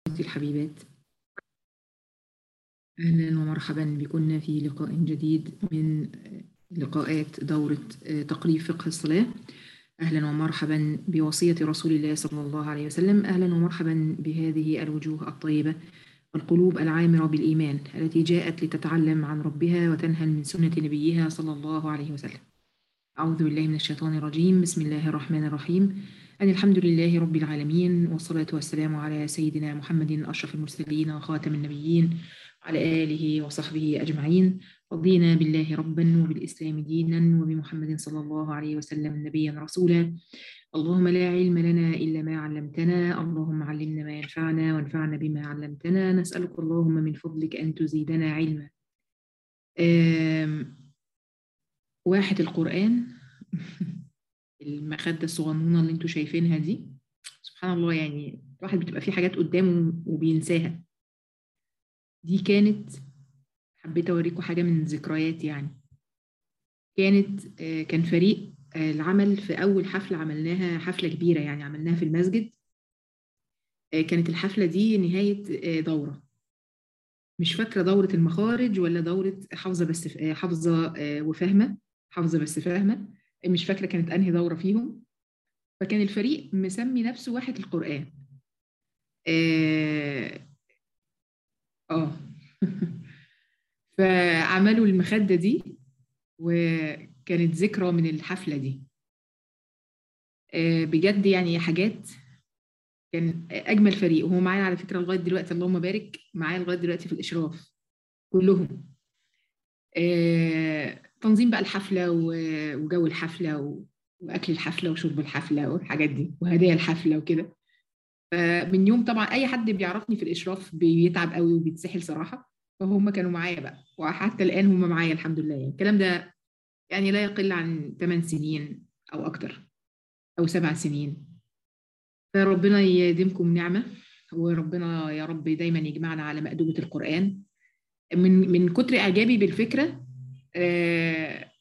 أخواتي الحبيبات أهلا ومرحبا بكم في لقاء جديد من لقاءات دورة تقريب فقه الصلاة أهلا ومرحبا بوصية رسول الله صلى الله عليه وسلم أهلا ومرحبا بهذه الوجوه الطيبة والقلوب العامرة بالإيمان التي جاءت لتتعلم عن ربها وتنهل من سنة نبيها صلى الله عليه وسلم أعوذ بالله من الشيطان الرجيم بسم الله الرحمن الرحيم أن الحمد لله رب العالمين والصلاة والسلام على سيدنا محمد أشرف المرسلين وخاتم النبيين على آله وصحبه أجمعين رضينا بالله ربا وبالإسلام دينا وبمحمد صلى الله عليه وسلم نبيا رسولا اللهم لا علم لنا إلا ما علمتنا اللهم علمنا ما ينفعنا وانفعنا بما علمتنا نسألك اللهم من فضلك أن تزيدنا علما واحد القرآن المخدة الصغنونة اللي انتوا شايفينها دي سبحان الله يعني الواحد بتبقى فيه حاجات قدامه وبينساها دي كانت حبيت اوريكم حاجة من ذكرياتي يعني كانت كان فريق العمل في أول حفلة عملناها حفلة كبيرة يعني عملناها في المسجد كانت الحفلة دي نهاية دورة مش فاكرة دورة المخارج ولا دورة حافظة بس حافظة وفاهمة حافظة بس فاهمة مش فاكرة كانت أنهي دورة فيهم فكان الفريق مسمي نفسه واحد القرآن آه, آه. فعملوا المخدة دي وكانت ذكرى من الحفلة دي آه بجد يعني حاجات كان أجمل فريق وهو معايا على فكرة لغاية دلوقتي اللهم بارك معايا لغاية دلوقتي في الإشراف كلهم آه تنظيم بقى الحفلة وجو الحفلة وأكل الحفلة وشرب الحفلة والحاجات دي وهدايا الحفلة وكده فمن يوم طبعا أي حد بيعرفني في الإشراف بيتعب قوي وبيتسحل صراحة فهم كانوا معايا بقى وحتى الآن هم معايا الحمد لله يعني الكلام ده يعني لا يقل عن 8 سنين أو أكتر أو سبع سنين فربنا يديمكم نعمة وربنا يا رب دايما يجمعنا على مأدبة القرآن من من كتر إعجابي بالفكرة آه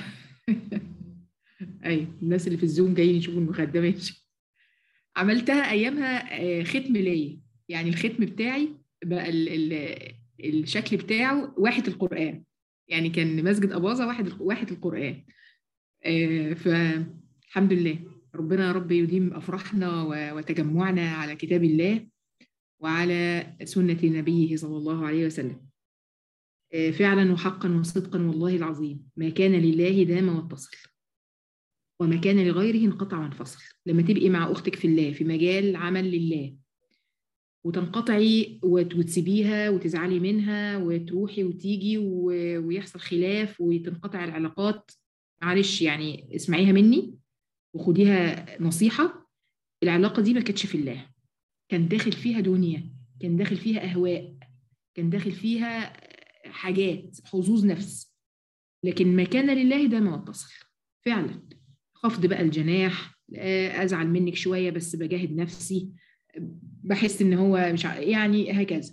ايوه الناس اللي في الزوم جايين يشوفوا المخدمات عملتها ايامها آه ختم ليا يعني الختم بتاعي بقى ال ال الشكل بتاعه واحد القران يعني كان مسجد اباظه واحد واحد القران آه فالحمد لله ربنا يا رب يديم افراحنا وتجمعنا على كتاب الله وعلى سنه نبيه صلى الله عليه وسلم فعلا وحقا وصدقا والله العظيم ما كان لله دام واتصل وما كان لغيره انقطع وانفصل لما تبقي مع اختك في الله في مجال عمل لله وتنقطعي وتسيبيها وتزعلي منها وتروحي وتيجي ويحصل خلاف وتنقطع العلاقات معلش يعني اسمعيها مني وخديها نصيحة العلاقة دي ما كانتش في الله كان داخل فيها دنيا كان داخل فيها أهواء كان داخل فيها حاجات حظوظ نفس لكن ما كان لله ده ما اتصل فعلا خفض بقى الجناح ازعل منك شويه بس بجاهد نفسي بحس ان هو مش يعني هكذا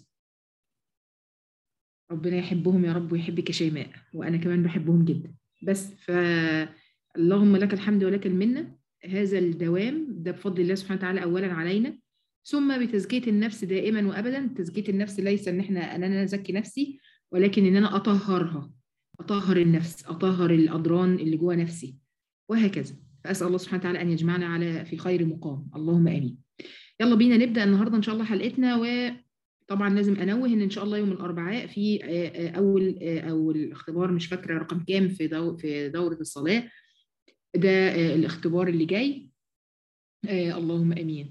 ربنا يحبهم يا رب ويحبك يا شيماء وانا كمان بحبهم جدا بس ف اللهم لك الحمد ولك المنه هذا الدوام ده بفضل الله سبحانه وتعالى اولا علينا ثم بتزكيه النفس دائما وابدا تزكيه النفس ليس ان احنا ان انا ازكي نفسي ولكن ان انا اطهرها اطهر النفس اطهر الاضران اللي جوه نفسي وهكذا فاسال الله سبحانه وتعالى ان يجمعنا على في خير مقام اللهم امين يلا بينا نبدا النهارده ان شاء الله حلقتنا وطبعا لازم انوه ان ان شاء الله يوم الاربعاء في اول او الاختبار مش فاكره رقم كام في دو في دوره الصلاه ده الاختبار اللي جاي اللهم امين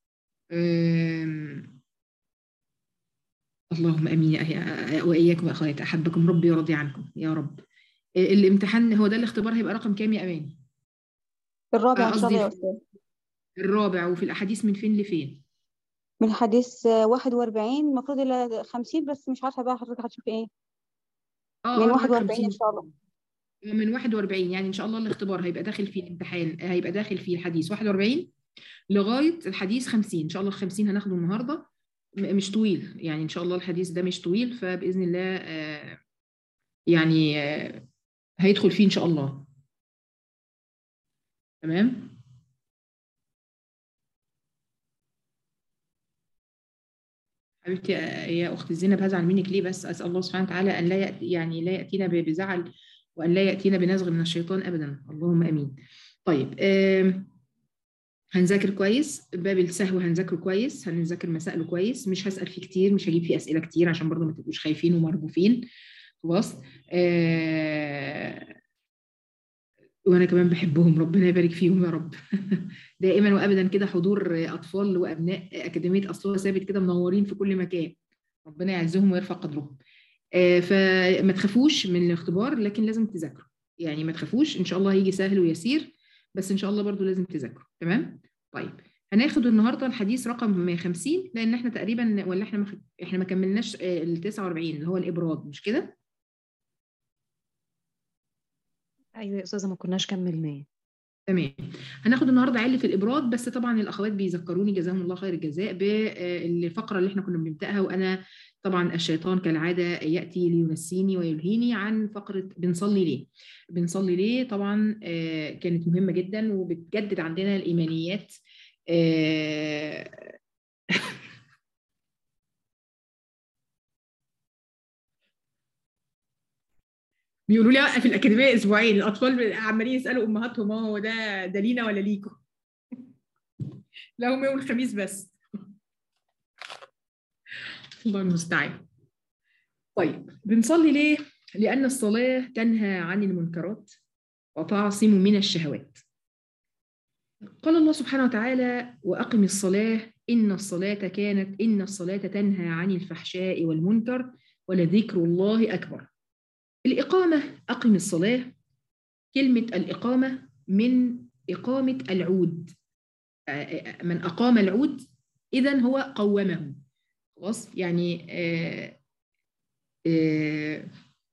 اللهم امين واياكم اخواتي احبكم ربي ويرضي عنكم يا رب الامتحان هو ده الاختبار هيبقى رقم كام يا اماني الرابع ان شاء الله يا استاذ الرابع وفي الاحاديث من فين لفين من حديث 41 المفروض الى 50 بس مش عارفه بقى حضرتك هتشوفي ايه اه من 41 ان شاء الله من 41 يعني ان شاء الله الاختبار هيبقى داخل فيه الامتحان هيبقى داخل فيه الحديث 41 لغايه الحديث 50 ان شاء الله ال 50 هناخده النهارده مش طويل يعني ان شاء الله الحديث ده مش طويل فباذن الله آه يعني آه هيدخل فيه ان شاء الله تمام حبيبتي يا اخت زينب هزعل منك ليه بس اسال الله سبحانه وتعالى ان لا يأتي يعني لا ياتينا بزعل وان لا ياتينا بنزغ من الشيطان ابدا اللهم امين طيب آم، هنذاكر كويس باب السهو هنذاكره كويس هنذاكر مسائله كويس مش هسال فيه كتير مش هجيب فيه اسئله كتير عشان برضه ما تبقوش خايفين ومرجوفين خلاص آه، وانا كمان بحبهم ربنا يبارك فيهم يا رب دائما وابدا كده حضور اطفال وابناء اكاديميه اصلها ثابت كده منورين في كل مكان ربنا يعزهم ويرفع قدرهم آه، فما تخافوش من الاختبار لكن لازم تذاكروا يعني ما تخافوش ان شاء الله هيجي سهل ويسير بس ان شاء الله برضو لازم تذاكروا تمام طيب هناخد النهارده الحديث رقم 50 لان احنا تقريبا ولا احنا ما خ- احنا ما كملناش آه، ال 49 اللي هو الابراج مش كده ايوه يا استاذه ما كناش كملناه تمام هناخد النهارده علة الابراج بس طبعا الاخوات بيذكروني جزاهم الله خير الجزاء بالفقره اللي احنا كنا بنبداها وانا طبعا الشيطان كالعاده ياتي لينسيني ويلهيني عن فقره بنصلي ليه بنصلي ليه طبعا آه، كانت مهمه جدا وبتجدد عندنا الايمانيات آه، بيقولوا لي اوقف الاكاديميه اسبوعين الاطفال عمالين يسالوا امهاتهم "اه هو ده ده لينا ولا ليكم لا هم يوم الخميس بس الله المستعان طيب بنصلي ليه لان الصلاه تنهى عن المنكرات وتعصم من الشهوات قال الله سبحانه وتعالى واقم الصلاه ان الصلاه كانت ان الصلاه تنهى عن الفحشاء والمنكر ولذكر الله اكبر الإقامة أقم الصلاة كلمة الإقامة من إقامة العود آه، آه، من أقام العود إذا هو قومه خلاص يعني آه، آه،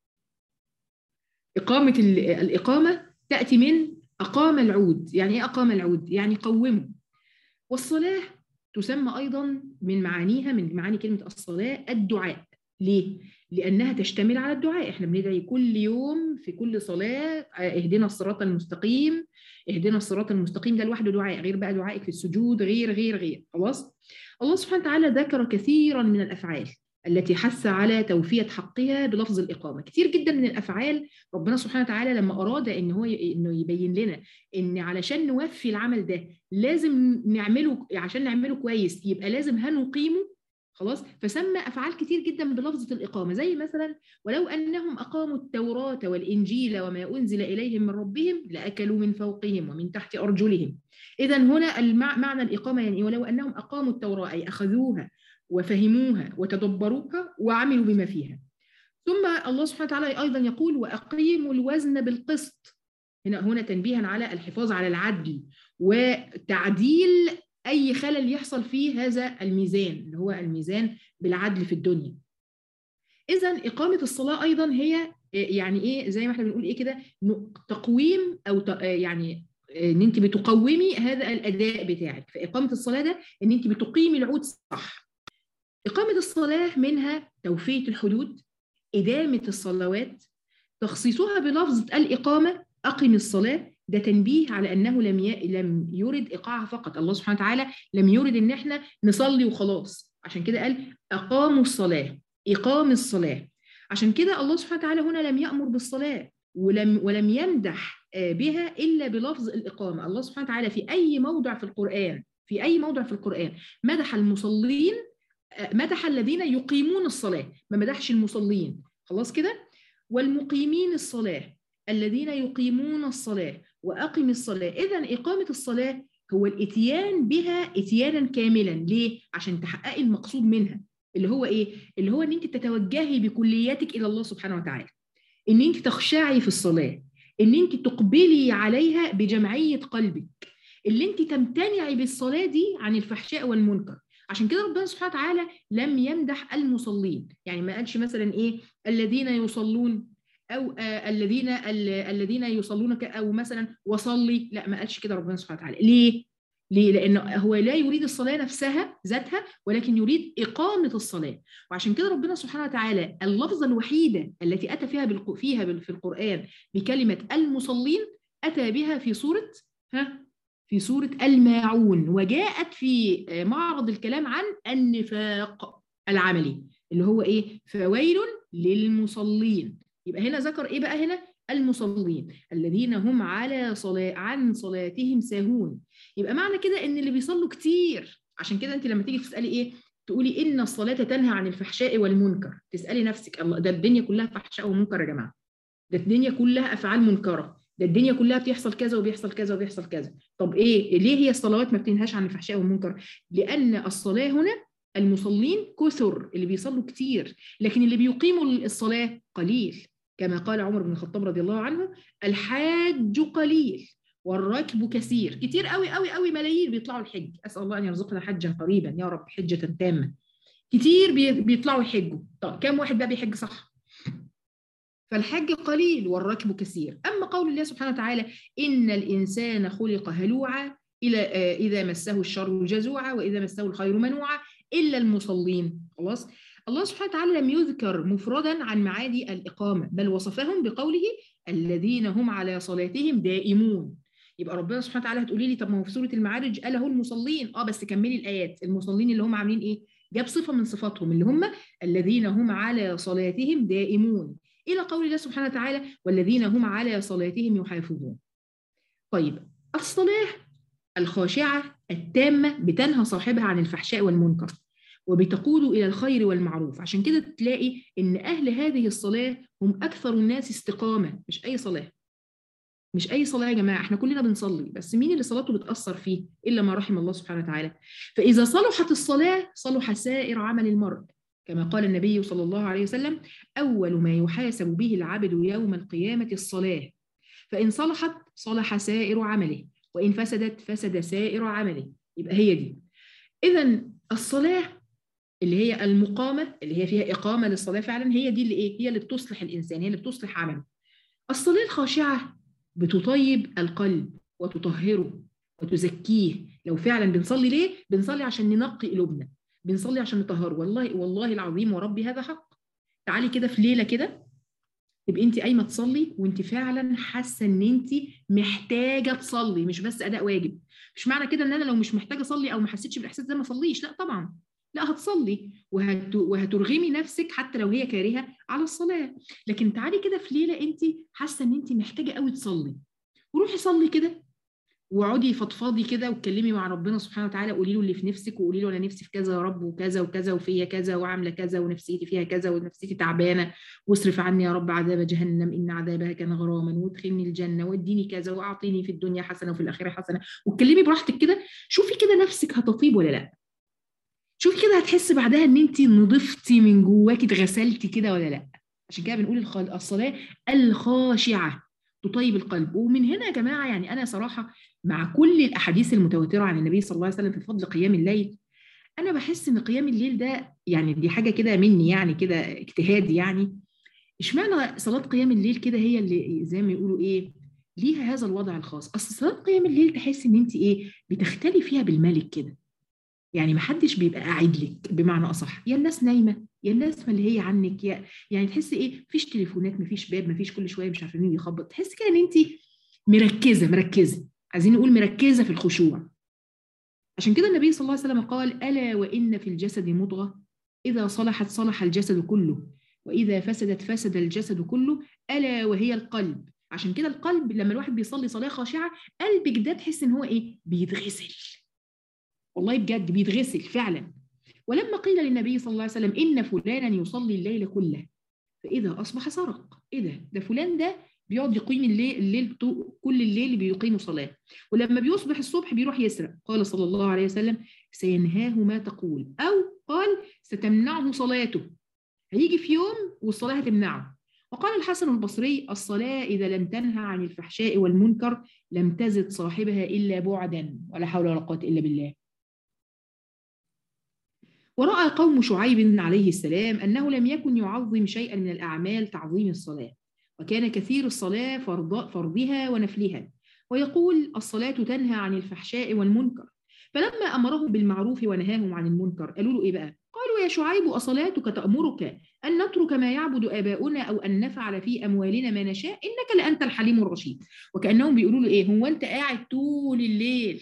إقامة ال- الإقامة تأتي من أقام العود يعني إيه أقام العود؟ يعني قومه والصلاة تسمى أيضا من معانيها من معاني كلمة الصلاة الدعاء ليه؟ لأنها تشتمل على الدعاء احنا بندعي كل يوم في كل صلاة آه، اهدنا الصراط المستقيم اهدنا الصراط المستقيم ده لوحده دعاء غير بقى دعائك في السجود غير غير غير خلاص الله سبحانه وتعالى ذكر كثيرا من الأفعال التي حث على توفية حقها بلفظ الإقامة كتير جدا من الأفعال ربنا سبحانه وتعالى لما أراد إن هو ي- إنه يبين لنا إن علشان نوفي العمل ده لازم نعمله عشان نعمله كويس يبقى لازم هنقيمه خلاص فسمى افعال كتير جدا بلفظه الاقامه زي مثلا ولو انهم اقاموا التوراه والانجيل وما انزل اليهم من ربهم لاكلوا من فوقهم ومن تحت ارجلهم اذا هنا المع- معنى الاقامه يعني إيه؟ ولو انهم اقاموا التوراه اي اخذوها وفهموها وتدبروها وعملوا بما فيها ثم الله سبحانه وتعالى ايضا يقول واقيموا الوزن بالقسط هنا هنا تنبيها على الحفاظ على العدل وتعديل اي خلل يحصل في هذا الميزان اللي هو الميزان بالعدل في الدنيا اذا اقامه الصلاه ايضا هي يعني ايه زي ما احنا بنقول ايه كده ن- تقويم او ت- يعني ان انت بتقومي هذا الاداء بتاعك فاقامه الصلاه ده ان انت بتقيمي العود صح اقامه الصلاه منها توفيه الحدود ادامه الصلوات تخصيصها بلفظة الإقامة أقم الصلاة ده تنبيه على أنه لم ي... لم يرد إيقاعها فقط الله سبحانه وتعالى لم يرد إن إحنا نصلي وخلاص عشان كده قال أقاموا الصلاة إقام الصلاة عشان كده الله سبحانه وتعالى هنا لم يأمر بالصلاة ولم ولم يمدح آه، بها إلا بلفظ الإقامة الله سبحانه وتعالى في أي موضع في القرآن في أي موضع في القرآن مدح المصلين آه، مدح الذين يقيمون الصلاة ما مدحش المصلين خلاص كده والمقيمين الصلاة الذين يقيمون الصلاة وأقم الصلاة إذا إقامة الصلاة هو الإتيان بها إتيانا كاملا ليه؟ عشان تحققي المقصود منها اللي هو إيه؟ اللي هو إن أنت تتوجهي بكلياتك إلى الله سبحانه وتعالى إن أنت تخشعي في الصلاة إن أنت تقبلي عليها بجمعية قلبك اللي أنت تمتنعي بالصلاة دي عن الفحشاء والمنكر عشان كده ربنا سبحانه وتعالى لم يمدح المصلين يعني ما قالش مثلا ايه الذين يصلون او آه الذين ال- الذين يصلون ك- او مثلا وصلي لا ما قالش كده ربنا سبحانه وتعالى ليه ليه لان هو لا يريد الصلاه نفسها ذاتها ولكن يريد اقامه الصلاه وعشان كده ربنا سبحانه وتعالى اللفظه الوحيده التي اتى فيها بالق- فيها بال- في القران بكلمه المصلين اتى بها في سوره ها في سورة الماعون وجاءت في معرض الكلام عن النفاق العملي اللي هو ايه فويل للمصلين يبقى هنا ذكر ايه بقى هنا المصلين الذين هم على صلاة عن صلاتهم ساهون يبقى معنى كده ان اللي بيصلوا كتير عشان كده انت لما تيجي تسالي ايه تقولي ان الصلاه تنهى عن الفحشاء والمنكر تسالي نفسك الله ده الدنيا كلها فحشاء ومنكر يا جماعه ده الدنيا كلها افعال منكره ده الدنيا كلها بيحصل كذا وبيحصل كذا وبيحصل كذا طب ايه ليه هي الصلوات ما بتنهاش عن الفحشاء والمنكر لان الصلاه هنا المصلين كثر اللي بيصلوا كتير لكن اللي بيقيموا الصلاه قليل كما قال عمر بن الخطاب رضي الله عنه الحاج قليل والركب كثير كتير قوي قوي قوي ملايين بيطلعوا الحج اسال الله ان يرزقنا حجا قريبا يا رب حجه تامه كتير بيطلعوا يحجوا طب كم واحد بقى بيحج صح فالحج قليل والركب كثير اما قول الله سبحانه وتعالى ان الانسان خلق هلوعا الى اذا مسه الشر جزوعا واذا مسه الخير منوعا الا المصلين خلاص الله سبحانه وتعالى لم يذكر مفردا عن معادي الاقامه بل وصفهم بقوله الذين هم على صلاتهم دائمون يبقى ربنا سبحانه وتعالى هتقولي لي طب ما هو في سوره المعارج قال اهو المصلين اه بس كملي الايات المصلين اللي هم عاملين ايه جاب صفه من صفاتهم اللي هم الذين هم على صلاتهم دائمون الى قول الله سبحانه وتعالى والذين هم على صلاتهم يحافظون طيب الصلاه الخاشعه التامه بتنهى صاحبها عن الفحشاء والمنكر وبتقود الى الخير والمعروف عشان كده تلاقي ان اهل هذه الصلاه هم اكثر الناس استقامه مش اي صلاه مش اي صلاه يا جماعه احنا كلنا بنصلي بس مين اللي صلاته بتاثر فيه الا ما رحم الله سبحانه وتعالى فاذا صلحت الصلاه صلح سائر عمل المرء كما قال النبي صلى الله عليه وسلم اول ما يحاسب به العبد يوم القيامه الصلاه فان صلحت صلح سائر عمله وان فسدت فسد سائر عمله يبقى هي دي اذا الصلاه اللي هي المقامه اللي هي فيها اقامه للصلاه فعلا هي دي اللي ايه هي اللي بتصلح الانسان هي اللي بتصلح عمله الصلاه الخاشعه بتطيب القلب وتطهره وتزكيه لو فعلا بنصلي ليه بنصلي عشان ننقي قلوبنا بنصلي عشان نطهره والله والله العظيم وربي هذا حق تعالي كده في ليله كده تبقي انت قايمه تصلي وانت فعلا حاسه ان انت محتاجه تصلي مش بس اداء واجب مش معنى كده ان انا لو مش محتاجه اصلي او ما حسيتش بالاحساس ده ما اصليش لا طبعا لا هتصلي وهت... وهترغمي نفسك حتى لو هي كارهه على الصلاه لكن تعالي كده في ليله انت حاسه ان انت محتاجه قوي تصلي وروحي صلي كده واقعدي فضفاضي كده واتكلمي مع ربنا سبحانه وتعالى قولي له اللي في نفسك وقولي له انا نفسي في كذا يا رب وكذا وكذا وفيا كذا وعامله كذا ونفسيتي فيها كذا ونفسيتي تعبانه واصرف عني يا رب عذاب جهنم ان عذابها كان غراما وادخلني الجنه واديني كذا واعطيني في الدنيا حسنه وفي الاخره حسنه واتكلمي براحتك كده شوفي كده نفسك هتطيب ولا لا شوفي كده هتحسي بعدها ان انت نضفتي من جواكي اتغسلتي كده ولا لا عشان كده بنقول الصلاه الخاشعه تطيب القلب ومن هنا يا جماعه يعني انا صراحه مع كل الاحاديث المتواتره عن النبي صلى الله عليه وسلم في فضل قيام الليل انا بحس ان قيام الليل ده يعني دي حاجه كده مني يعني كده اجتهاد يعني اشمعنى صلاه قيام الليل كده هي اللي زي ما يقولوا ايه ليها هذا الوضع الخاص اصل صلاه قيام الليل تحس ان انت ايه بتختلي فيها بالملك كده يعني محدش بيبقى قاعد لك بمعنى اصح يا الناس نايمه يا الناس اللي هي عنك يا يعني تحسي ايه مفيش تليفونات مفيش باب مفيش كل شويه مش عارفه مين بيخبط تحسي كده ان انت مركزه مركزه عايزين نقول مركزه في الخشوع عشان كده النبي صلى الله عليه وسلم قال الا وان في الجسد مضغه اذا صلحت صلح الجسد كله واذا فسدت فسد الجسد كله الا وهي القلب عشان كده القلب لما الواحد بيصلي صلاه خاشعه قلبك ده تحس ان هو ايه بيتغسل والله بجد بيتغسل فعلا ولما قيل للنبي صلى الله عليه وسلم ان فلانا يصلي الليل كله فاذا اصبح سرق ايه ده ده فلان ده بيقعد يقيم الليل, الليل كل الليل بيقيم صلاه ولما بيصبح الصبح بيروح يسرق قال صلى الله عليه وسلم سينهاه ما تقول او قال ستمنعه صلاته هيجي في يوم والصلاه هتمنعه وقال الحسن البصري الصلاه اذا لم تنهى عن الفحشاء والمنكر لم تزد صاحبها الا بعدا ولا حول ولا قوه الا بالله ورأى قوم شعيب عليه السلام أنه لم يكن يعظم شيئا من الأعمال تعظيم الصلاة وكان كثير الصلاة فرض فرضها ونفلها ويقول الصلاة تنهى عن الفحشاء والمنكر فلما أمرهم بالمعروف ونهاهم عن المنكر قالوا له إيه بقى؟ قالوا يا شعيب أصلاتك تأمرك أن نترك ما يعبد آباؤنا أو أن نفعل في أموالنا ما نشاء إنك لأنت الحليم الرشيد وكأنهم بيقولوا له إيه هو أنت قاعد طول الليل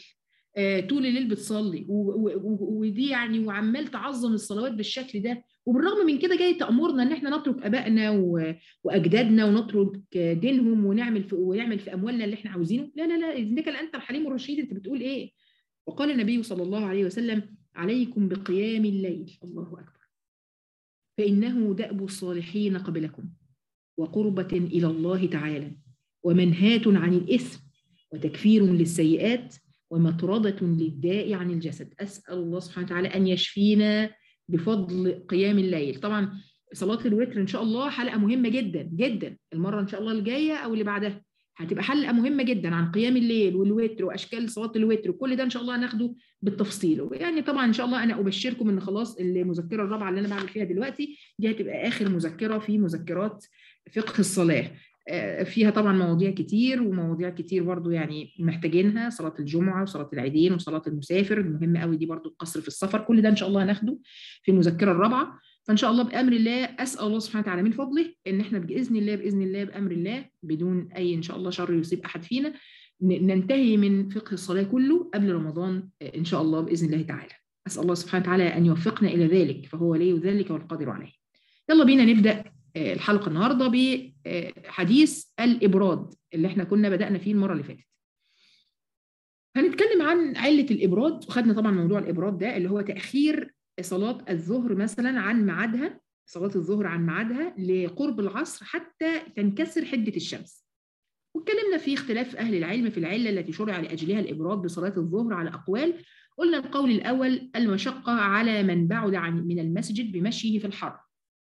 آه، طول الليل بتصلي و- و- و- ودي يعني وعمال تعظم الصلوات بالشكل ده وبالرغم من كده جاي تأمرنا ان احنا نترك ابائنا و- واجدادنا ونترك دينهم ونعمل في ونعمل في اموالنا اللي احنا عاوزينه لا لا لا انك انت الحليم الرشيد انت بتقول ايه وقال النبي صلى الله عليه وسلم عليكم بقيام الليل الله اكبر فانه دأب الصالحين قبلكم وقربة الى الله تعالى ومنهاة عن الاثم وتكفير للسيئات ومطردة للداء عن الجسد أسأل الله سبحانه وتعالى أن يشفينا بفضل قيام الليل طبعا صلاة الوتر إن شاء الله حلقة مهمة جدا جدا المرة إن شاء الله الجاية أو اللي بعدها هتبقى حلقة مهمة جدا عن قيام الليل والوتر وأشكال صلاة الوتر وكل ده إن شاء الله هناخده بالتفصيل يعني طبعا إن شاء الله أنا أبشركم إن خلاص المذكرة الرابعة اللي أنا بعمل فيها دلوقتي دي هتبقى آخر مذكرة في مذكرات فقه الصلاة آه، فيها طبعا مواضيع كتير ومواضيع كتير برضو يعني محتاجينها صلاة الجمعة وصلاة العيدين وصلاة المسافر المهم قوي دي برضو القصر في السفر كل ده إن شاء الله هناخده في المذكرة الرابعة فإن شاء الله بأمر الله أسأل الله سبحانه وتعالى من فضله إن إحنا بإذن الله بإذن الله بأمر الله بدون أي إن شاء الله شر يصيب أحد فينا ن- ننتهي من فقه الصلاة كله قبل رمضان آه، إن شاء الله بإذن الله تعالى أسأل الله سبحانه وتعالى أن يوفقنا إلى ذلك فهو ولي ذلك والقادر عليه يلا بينا نبدأ آه، الحلقة النهاردة بحديث الإبراد اللي احنا كنا بدأنا فيه المرة اللي فاتت هنتكلم عن علة الإبراد وخدنا طبعا موضوع الإبراد ده اللي هو تأخير صلاة الظهر مثلا عن ميعادها صلاة الظهر عن ميعادها لقرب العصر حتى تنكسر حدة الشمس واتكلمنا في اختلاف أهل العلم في العلة التي شرع لأجلها الإبراد بصلاة الظهر على أقوال قلنا القول الأول المشقة على من بعد عن من المسجد بمشيه في الحر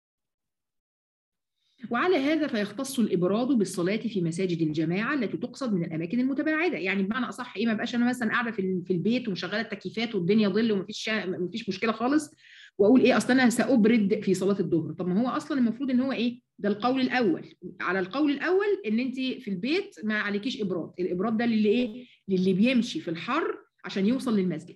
وعلى هذا فيختص الإبراد بالصلاة في مساجد الجماعة التي تقصد من الأماكن المتباعدة يعني بمعنى أصح إيه ما بقاش أنا مثلا قاعدة في ال- في البيت ومشغلة التكييفات والدنيا ظل ومفيش شا... مفيش مشكلة خالص وأقول إيه أصل أنا سأبرد في صلاة الظهر طب ما هو أصلا المفروض إن هو إيه ده القول الأول على القول الأول إن أنت في البيت ما عليكيش إبراد الإبراد ده للي إيه للي بيمشي في الحر عشان يوصل للمسجد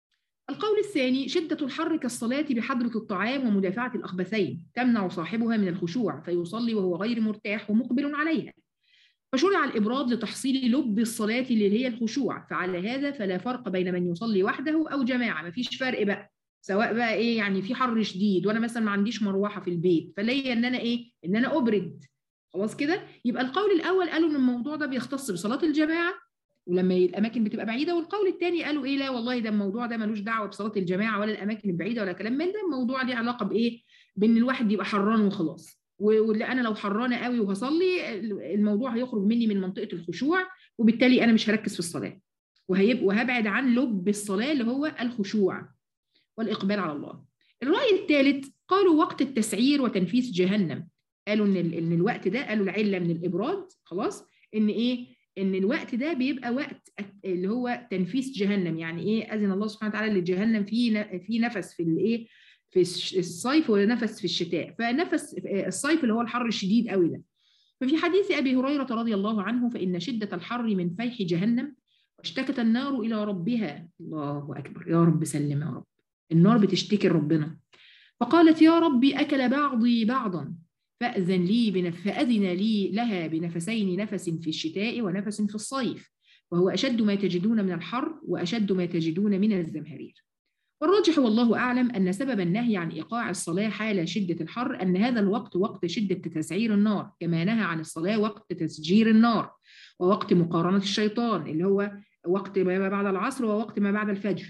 القول الثاني شدة الحر كالصلاة بحضرة الطعام ومدافعة الأخبثين تمنع صاحبها من الخشوع فيصلي وهو غير مرتاح ومقبل عليها فشرع الإبراد لتحصيل لب الصلاة اللي هي الخشوع فعلى هذا فلا فرق بين من يصلي وحده أو جماعة مفيش فرق بقى سواء بقى ايه يعني في حر شديد وانا مثلا ما عنديش مروحه في البيت فليا ان انا ايه ان انا ابرد خلاص كده يبقى القول الاول قالوا ان الموضوع ده بيختص بصلاه الجماعه ولما الاماكن بتبقى بعيده والقول الثاني قالوا ايه لا والله ده الموضوع ده ملوش دعوه بصلاه الجماعه ولا الاماكن البعيده ولا كلام من ده الموضوع ليه علاقه بايه بان الواحد يبقى حران وخلاص واللي انا لو حرانه قوي وهصلي الموضوع هيخرج مني من منطقه الخشوع وبالتالي انا مش هركز في الصلاه وهيبقى وهبعد عن لب الصلاه اللي هو الخشوع والاقبال على الله الراي الثالث قالوا وقت التسعير وتنفيذ جهنم قالوا ان ان الوقت ده قالوا العله من الابراد خلاص ان ايه ان الوقت ده بيبقى وقت اللي هو تنفيس جهنم يعني ايه اذن الله سبحانه وتعالى لجهنم في في نفس في الايه في الصيف ونفس في الشتاء فنفس الصيف اللي هو الحر الشديد قوي ده ففي حديث ابي هريره رضي الله عنه فان شده الحر من فيح جهنم واشتكت النار الى ربها الله اكبر يا رب سلم يا رب النار بتشتكي لربنا فقالت يا ربي اكل بعضي بعضا فأذن لي بنف... فأذن لي لها بنفسين نفس في الشتاء ونفس في الصيف وهو أشد ما تجدون من الحر وأشد ما تجدون من الزمهرير والراجح والله أعلم أن سبب النهي عن إيقاع الصلاة حال شدة الحر أن هذا الوقت وقت شدة تسعير النار كما نهى عن الصلاة وقت تسجير النار ووقت مقارنة الشيطان اللي هو وقت ما بعد العصر ووقت ما بعد الفجر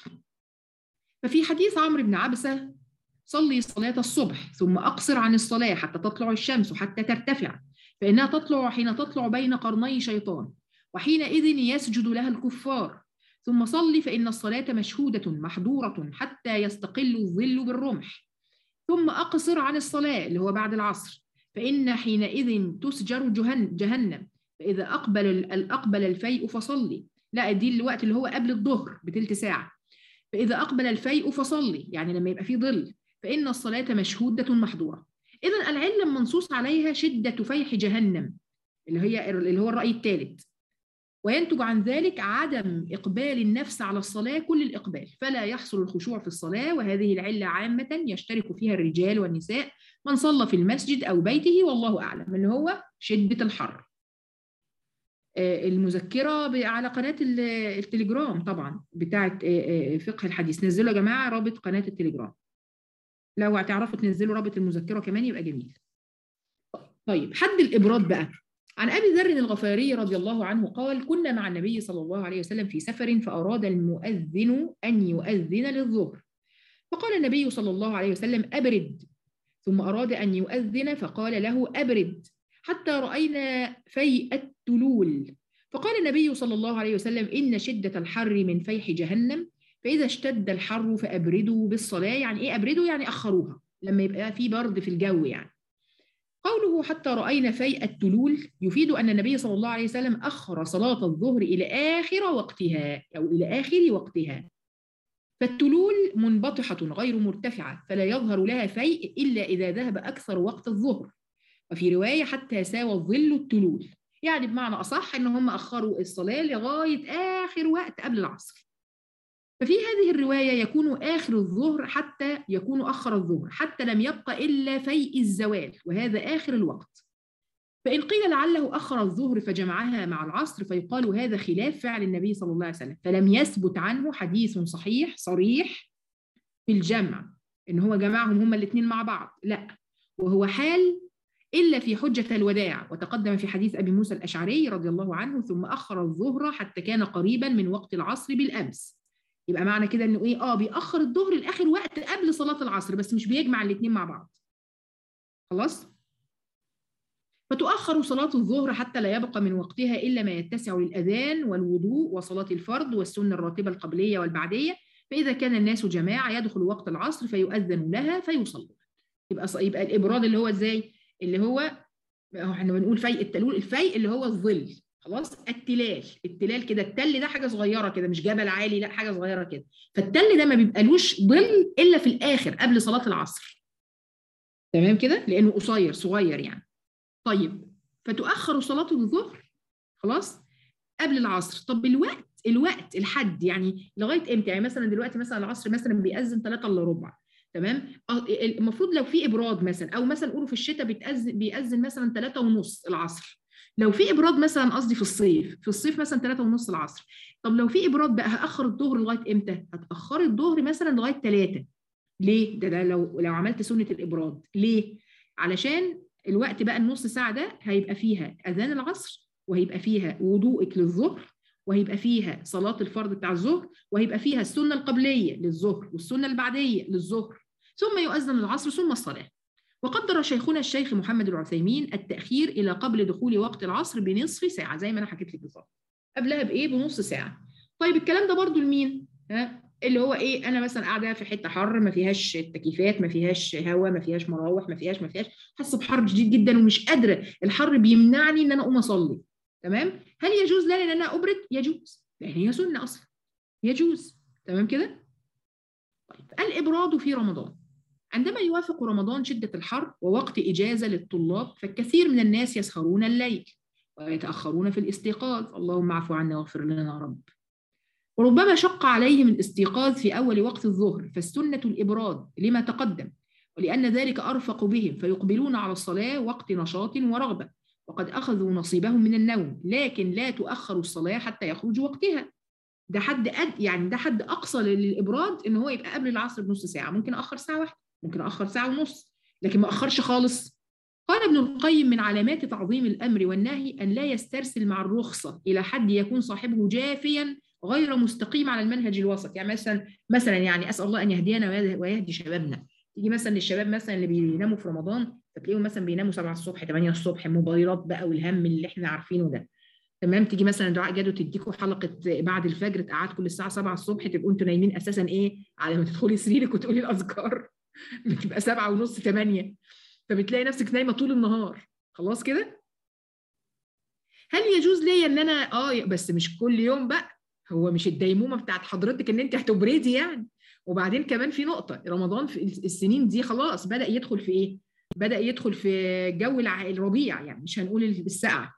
ففي حديث عمرو بن عبسة صلي صلاة الصبح ثم أقصر عن الصلاة حتى تطلع الشمس حتى ترتفع فإنها تطلع حين تطلع بين قرني شيطان وحينئذ يسجد لها الكفار ثم صلي فإن الصلاة مشهودة محظورة حتى يستقل الظل بالرمح ثم أقصر عن الصلاة اللي هو بعد العصر فإن حينئذ تسجر جهنم فإذا أقبل أقبل الفيء فصلي لا دي الوقت اللي هو قبل الظهر بتلت ساعة فإذا أقبل الفيء فصلي يعني لما يبقى فيه ظل فإن الصلاة مشهودة محظورة إذا العلة المنصوص عليها شدة فيح جهنم اللي هي اللي هو الرأي الثالث وينتج عن ذلك عدم إقبال النفس على الصلاة كل الإقبال فلا يحصل الخشوع في الصلاة وهذه العلة عامة يشترك فيها الرجال والنساء من صلى في المسجد أو بيته والله أعلم اللي هو شدة الحر آه، المذكره ب- على قناه ال- التليجرام طبعا بتاعه آه، آه، فقه الحديث نزلوا يا جماعه رابط قناه التليجرام لو هتعرفوا تنزلوا رابط المذكره كمان يبقى جميل طيب حد الابراد بقى عن ابي ذر الغفاري رضي الله عنه قال كنا مع النبي صلى الله عليه وسلم في سفر فاراد المؤذن ان يؤذن للظهر فقال النبي صلى الله عليه وسلم ابرد ثم اراد ان يؤذن فقال له ابرد حتى راينا فيء التلول فقال النبي صلى الله عليه وسلم ان شده الحر من فيح جهنم فاذا اشتد الحر فابردوا بالصلاه يعني ايه ابردوا يعني اخروها لما يبقى في برد في الجو يعني قوله حتى رأينا فيء التلول يفيد أن النبي صلى الله عليه وسلم أخر صلاة الظهر إلى آخر وقتها أو إلى آخر وقتها فالتلول منبطحة غير مرتفعة فلا يظهر لها فيء إلا إذا ذهب أكثر وقت الظهر وفي رواية حتى ساوى الظل التلول يعني بمعنى أصح أن هم أخروا الصلاة لغاية آخر وقت قبل العصر ففي هذه الرواية يكون آخر الظهر حتى يكون أخر الظهر حتى لم يبقى إلا فيء الزوال وهذا آخر الوقت فإن قيل لعله أخر الظهر فجمعها مع العصر فيقال هذا خلاف فعل النبي صلى الله عليه وسلم فلم يثبت عنه حديث صحيح صريح في الجمع إن هو جمعهم هما الاثنين مع بعض لا وهو حال إلا في حجة الوداع وتقدم في حديث أبي موسى الأشعري رضي الله عنه ثم أخر الظهر حتى كان قريبا من وقت العصر بالأمس يبقى معنى كده انه ايه اه بيأخر الظهر لاخر وقت قبل صلاة العصر بس مش بيجمع الاثنين مع بعض خلاص فتؤخر صلاة الظهر حتى لا يبقى من وقتها إلا ما يتسع للأذان والوضوء وصلاة الفرض والسنة الراتبة القبلية والبعدية فإذا كان الناس جماعة يدخل وقت العصر فيؤذن لها فيصلون يبقى يبقى الإبراد اللي هو إزاي؟ اللي هو احنا بنقول فيء التلول الفيء اللي هو الظل خلاص التلال التلال كده التل ده حاجه صغيره كده مش جبل عالي لا حاجه صغيره كده فالتل ده ما بيبقالوش ظل الا في الاخر قبل صلاه العصر تمام كده لانه قصير صغير يعني طيب فتؤخر صلاه الظهر خلاص قبل العصر طب الوقت الوقت الحد يعني لغايه امتى يعني مثلا دلوقتي مثلا العصر مثلا بيأذن 3 الا ربع تمام المفروض لو في ابراد مثلا او مثلا قولوا في الشتاء بيتأذن بيأذن مثلا 3 ونص العصر لو في ابراد مثلا قصدي في الصيف في الصيف مثلا 3 ونص العصر طب لو في ابراد بقى هاخر الظهر لغايه امتى هتاخري الظهر مثلا لغايه 3 ليه ده, ده لو لو عملت سنه الابراد ليه علشان الوقت بقى النص ساعه ده هيبقى فيها اذان العصر وهيبقى فيها وضوءك للظهر وهيبقى فيها صلاه الفرض بتاع الظهر وهيبقى فيها السنه القبليه للظهر والسنه البعديه للظهر ثم يؤذن العصر ثم الصلاه وقدر شيخنا الشيخ محمد العثيمين التأخير إلى قبل دخول وقت العصر بنصف ساعة زي ما أنا حكيت لك بالظبط قبلها بإيه بنص ساعة طيب الكلام ده برضو لمين ها اللي هو إيه أنا مثلا قاعدة في حتة حر ما فيهاش تكييفات ما فيهاش هواء ما فيهاش مراوح ما فيهاش ما فيهاش حاسة بحر شديد جدا ومش قادرة الحر بيمنعني إن أنا أقوم أصلي تمام هل يجوز لي إن أنا أبرد يجوز لأن هي سنة أصلا يجوز تمام كده طيب الإبراد في رمضان عندما يوافق رمضان شدة الحر ووقت إجازة للطلاب فالكثير من الناس يسهرون الليل ويتأخرون في الاستيقاظ اللهم اعف عنا واغفر لنا يا رب وربما شق عليهم الاستيقاظ في أول وقت الظهر فالسنة الإبراد لما تقدم ولأن ذلك أرفق بهم فيقبلون على الصلاة وقت نشاط ورغبة وقد أخذوا نصيبهم من النوم لكن لا تؤخر الصلاة حتى يخرج وقتها ده حد أد يعني ده حد أقصى للإبراد إن هو يبقى قبل العصر بنص ساعة ممكن أخر ساعة واحدة ممكن أخر ساعة ونص لكن ما أخرش خالص قال ابن القيم من علامات تعظيم الأمر والنهي أن لا يسترسل مع الرخصة إلى حد يكون صاحبه جافيا غير مستقيم على المنهج الوسط يعني مثلا مثلا يعني أسأل الله أن يهدينا ويهدي شبابنا تيجي مثلا للشباب مثلا اللي بيناموا في رمضان فتلاقيهم مثلا بيناموا 7 الصبح 8 الصبح موبايلات بقى والهم اللي احنا عارفينه ده تمام تيجي مثلا دعاء جادو تديكوا حلقه بعد الفجر تقعدكم للساعه 7 الصبح تبقوا انتوا نايمين اساسا ايه على ما تدخلي سريرك وتقولي الاذكار بتبقى سبعة ونص ثمانية فبتلاقي نفسك نايمة طول النهار خلاص كده هل يجوز ليا ان انا اه بس مش كل يوم بقى هو مش الديمومه بتاعت حضرتك ان انت هتبردي يعني وبعدين كمان في نقطه رمضان في السنين دي خلاص بدا يدخل في ايه بدا يدخل في جو الربيع يعني مش هنقول السقعه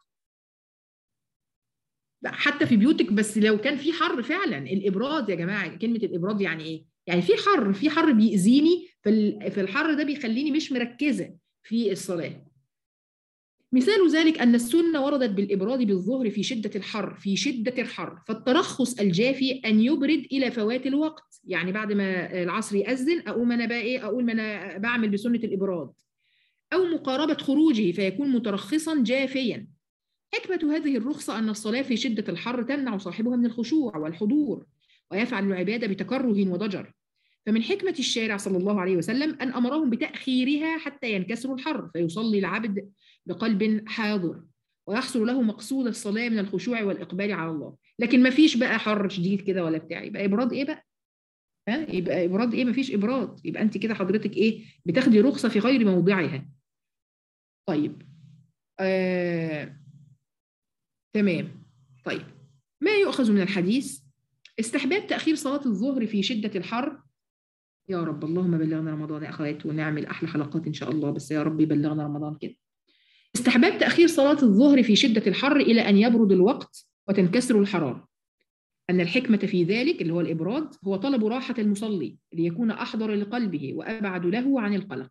حتى في بيوتك بس لو كان في حر فعلا الابراد يا جماعه كلمه الابراد يعني ايه يعني في حر في حر بيأذيني في الحر ده بيخليني مش مركزه في الصلاه مثال ذلك أن السنة وردت بالإبراد بالظهر في شدة الحر في شدة الحر فالترخص الجافي أن يبرد إلى فوات الوقت يعني بعد ما العصر يأذن أقوم أنا بقى إيه أقول ما أنا بعمل بسنة الإبراد أو مقاربة خروجه فيكون مترخصا جافيا حكمة هذه الرخصة أن الصلاة في شدة الحر تمنع صاحبها من الخشوع والحضور ويفعل العبادة بتكره وضجر فمن حكمة الشارع صلى الله عليه وسلم أن أمرهم بتأخيرها حتى ينكسر الحر فيصلي العبد بقلب حاضر ويحصل له مقصود الصلاة من الخشوع والإقبال على الله لكن ما فيش بقى حر شديد كده ولا بتاع يبقى إبراد إيه بقى؟ ها يبقى إبراد إيه؟ ما فيش إبراد يبقى أنت كده حضرتك إيه؟ بتاخدي رخصة في غير موضعها طيب آه... تمام طيب ما يؤخذ من الحديث استحباب تأخير صلاة الظهر في شدة الحر يا رب اللهم بلغنا رمضان يا أخوات ونعمل أحلى حلقات إن شاء الله بس يا رب يبلغنا رمضان كده استحباب تأخير صلاة الظهر في شدة الحر إلى أن يبرد الوقت وتنكسر الحرارة أن الحكمة في ذلك اللي هو الإبراد هو طلب راحة المصلي ليكون أحضر لقلبه وأبعد له عن القلق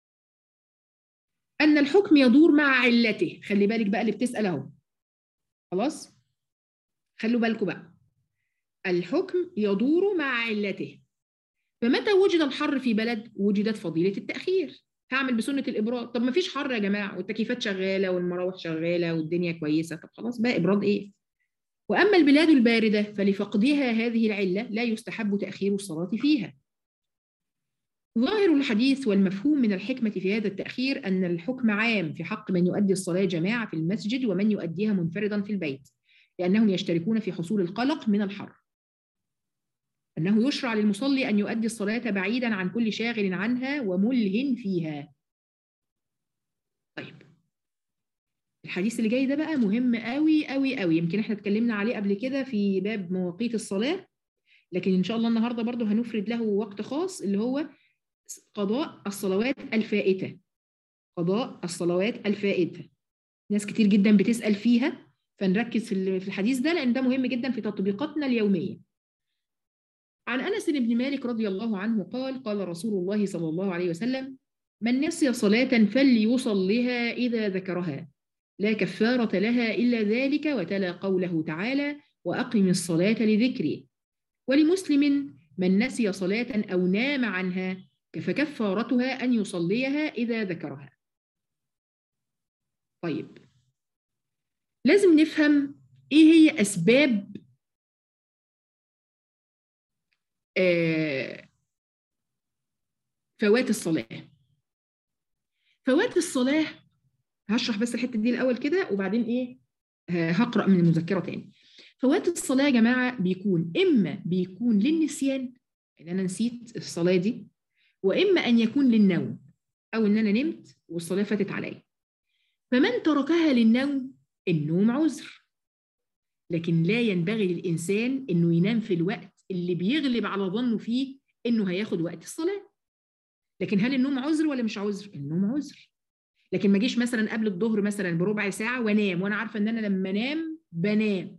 أن الحكم يدور مع علته خلي بالك بقى اللي بتسأل أهو خلاص خلوا بالكم بقى الحكم يدور مع علته فمتى وجد الحر في بلد وجدت فضيلة التأخير هعمل بسنة الإبراد طب ما فيش حر يا جماعة والتكييفات شغالة والمراوح شغالة والدنيا كويسة طب خلاص بقى إبراد إيه وأما البلاد الباردة فلفقدها هذه العلة لا يستحب تأخير الصلاة فيها ظاهر الحديث والمفهوم من الحكمة في هذا التأخير أن الحكم عام في حق من يؤدي الصلاة جماعة في المسجد ومن يؤديها منفردا في البيت لأنهم يشتركون في حصول القلق من الحر أنه يشرع للمصلي أن يؤدي الصلاة بعيدا عن كل شاغل عنها وملهن فيها طيب الحديث اللي جاي ده بقى مهم قوي قوي قوي يمكن احنا اتكلمنا عليه قبل كده في باب مواقيت الصلاة لكن إن شاء الله النهاردة برضه هنفرد له وقت خاص اللي هو قضاء الصلوات الفائتة قضاء الصلوات الفائتة ناس كتير جدا بتسأل فيها فنركز في الحديث ده لأن ده مهم جدا في تطبيقاتنا اليومية عن أنس بن مالك رضي الله عنه قال قال رسول الله صلى الله عليه وسلم من نسي صلاة فليصلها إذا ذكرها لا كفارة لها إلا ذلك وتلا قوله تعالى وأقم الصلاة لذكري ولمسلم من نسي صلاة أو نام عنها فكفارتها أن يصليها إذا ذكرها طيب لازم نفهم إيه هي أسباب آه فوات الصلاة فوات الصلاة هشرح بس الحتة دي الأول كده وبعدين إيه هقرأ من المذكرة تاني فوات الصلاة يا جماعة بيكون إما بيكون للنسيان إن أنا نسيت الصلاة دي وإما أن يكون للنوم أو إن أنا نمت والصلاة فاتت عليا فمن تركها للنوم النوم عذر لكن لا ينبغي للإنسان إنه ينام في الوقت اللي بيغلب على ظنه فيه إنه هياخد وقت الصلاة لكن هل النوم عذر ولا مش عذر؟ النوم عذر لكن ما اجيش مثلا قبل الظهر مثلا بربع ساعة وانام وانا عارفة ان انا لما انام بنام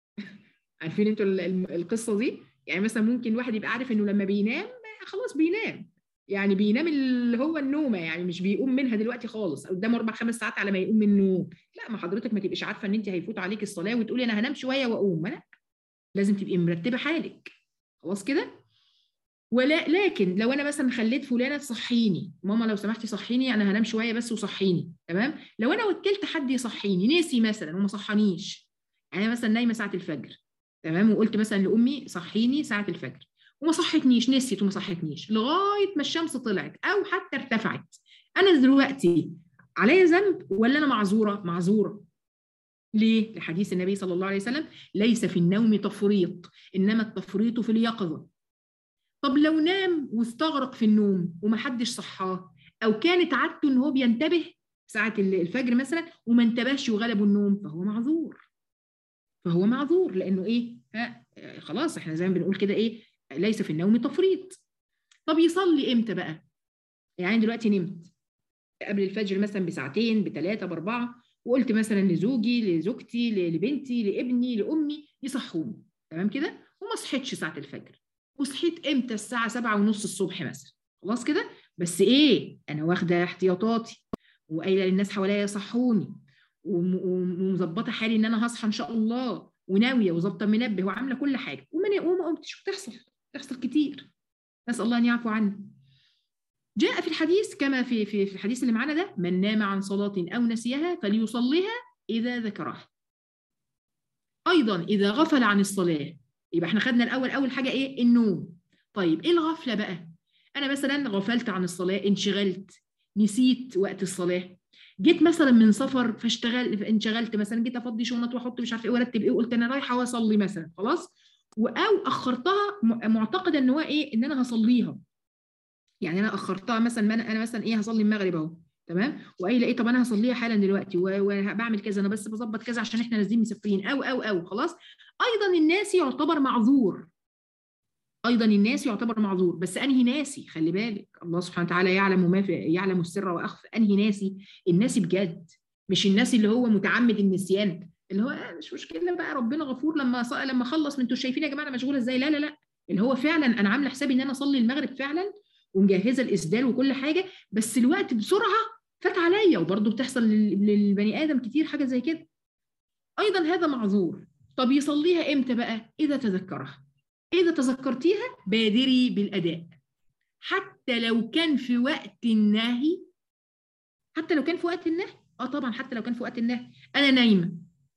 عارفين انتوا القصة دي؟ يعني مثلا ممكن واحد يبقى عارف انه لما بينام خلاص بينام يعني بينام اللي هو النومه يعني مش بيقوم منها دلوقتي خالص قدامه اربع خمس ساعات على ما يقوم من النوم لا ما حضرتك ما تبقيش عارفه ان انت هيفوت عليك الصلاه وتقولي انا هنام شويه واقوم لا لازم تبقي مرتبه حالك خلاص كده ولا لكن لو انا مثلا خليت فلانه تصحيني ماما لو سمحتي صحيني انا هنام شويه بس وصحيني تمام لو انا وكلت حد يصحيني نسي مثلا وما صحانيش يعني مثلا نايمه ساعه الفجر تمام وقلت مثلا لامي صحيني ساعه الفجر وما صحتنيش نسيت وما صحتنيش لغايه ما الشمس طلعت او حتى ارتفعت انا دلوقتي عليا ذنب ولا انا معذوره معذوره ليه لحديث النبي صلى الله عليه وسلم ليس في النوم تفريط انما التفريط في اليقظه طب لو نام واستغرق في النوم ومحدش صحاه او كانت عادته ان هو بينتبه ساعه الفجر مثلا وما انتبهش وغلبه النوم فهو معذور فهو معذور لانه ايه ها خلاص احنا زي ما بنقول كده ايه ليس في النوم تفريط طب يصلي امتى بقى يعني دلوقتي نمت قبل الفجر مثلا بساعتين بثلاثه باربعه وقلت مثلا لزوجي لزوجتي لبنتي لابني لامي يصحوني تمام كده وما صحيتش ساعه الفجر وصحيت امتى الساعه سبعة ونص الصبح مثلا خلاص كده بس ايه انا واخده احتياطاتي وقايله للناس حواليا يصحوني وم- وم- ومظبطه حالي ان انا هصحى ان شاء الله وناويه وظابطه منبه وعامله كل حاجه وما وما قمتش بتحصل بتحصل كتير نسال الله ان يعفو عنا جاء في الحديث كما في في في الحديث اللي معانا ده من نام عن صلاه او نسيها فليصليها اذا ذكرها ايضا اذا غفل عن الصلاه يبقى احنا خدنا الاول اول حاجه ايه النوم طيب ايه الغفله بقى انا مثلا غفلت عن الصلاه انشغلت نسيت وقت الصلاه جيت مثلا من سفر فاشتغل انشغلت مثلا جيت افضي شنط واحط مش عارف ايه وارتب ايه وقلت انا رايحه واصلي مثلا خلاص و- او اخرتها م- معتقده ان هو ايه ان انا هصليها يعني انا اخرتها مثلا ما انا أنا مثلا ايه هصلي المغرب اهو تمام وقايله ايه طب انا هصليها حالا دلوقتي و- وبعمل كذا انا بس بظبط كذا عشان احنا نازلين مسافرين او او او خلاص ايضا الناس يعتبر معذور ايضا الناس يعتبر معذور بس انهي ناسي خلي بالك الله سبحانه وتعالى يعلم ما في يعلم السر واخفى انهي ناسي الناسي بجد مش الناس اللي هو متعمد النسيان اللي هو آه مش مشكله بقى ربنا غفور لما ص... لما خلص من انتوا شايفين يا جماعه انا مشغوله ازاي لا لا لا اللي هو فعلا انا عامله حسابي ان انا اصلي المغرب فعلا ومجهزه الاسدال وكل حاجه بس الوقت بسرعه فات عليا وبرضه بتحصل لل- للبني ادم كتير حاجه زي كده ايضا هذا معذور طب يصليها امتى بقى اذا تذكرها اذا تذكرتيها بادري بالاداء حتى لو كان في وقت النهي حتى لو كان في وقت النهي اه طبعا حتى لو كان في وقت النهي انا نايمه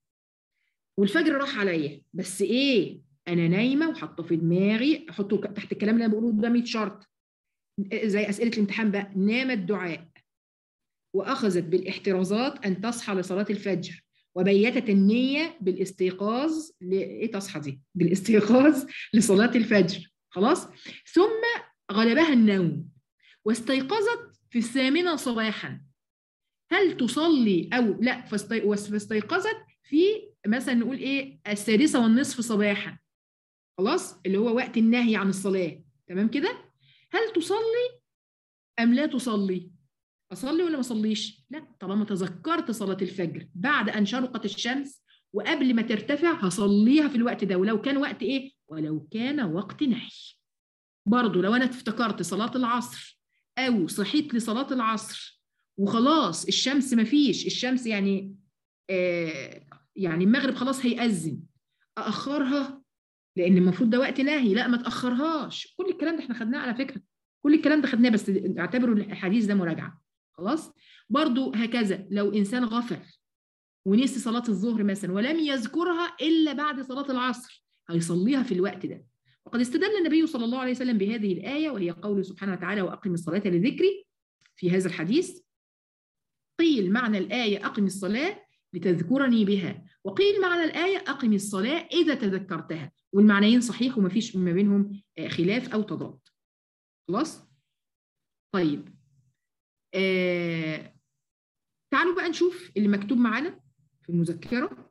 والفجر راح عليا بس ايه انا نايمه وحاطه في دماغي احطه ك- تحت الكلام اللي انا بقوله ده 100 شرط زي اسئله الامتحان بقى نام الدعاء واخذت بالاحترازات ان تصحى لصلاه الفجر وبيتت النيه بالاستيقاظ ل... ايه تصحى دي بالاستيقاظ لصلاه الفجر خلاص ثم غلبها النوم واستيقظت في الثامنه صباحا هل تصلي او لا فاستي... فاستيقظت في مثلا نقول ايه السادسه والنصف صباحا خلاص اللي هو وقت النهي عن الصلاه تمام كده هل تصلي ام لا تصلي اصلي ولا ما اصليش لا طالما تذكرت صلاه الفجر بعد ان شرقت الشمس وقبل ما ترتفع هصليها في الوقت ده ولو كان وقت ايه ولو كان وقت نهي برضه لو انا افتكرت صلاه العصر او صحيت لصلاه العصر وخلاص الشمس ما فيش الشمس يعني آه يعني المغرب خلاص هيأذن أأخرها لأن المفروض ده وقت نهي لا ما تأخرهاش كل الكلام ده احنا خدناه على فكرة كل الكلام ده خدناه بس اعتبروا الحديث ده مراجعة خلاص برضو هكذا لو إنسان غفل ونسي صلاة الظهر مثلا ولم يذكرها إلا بعد صلاة العصر هيصليها في الوقت ده وقد استدل النبي صلى الله عليه وسلم بهذه الآية وهي قوله سبحانه وتعالى وأقم الصلاة لذكري في هذا الحديث قيل معنى الآية أقم الصلاة لتذكرني بها وقيل معنى الآية أقم الصلاة إذا تذكرتها والمعنيين صحيح وما فيش ما بينهم خلاف أو تضاد خلاص طيب آه تعالوا بقى نشوف اللي مكتوب معانا في المذكرة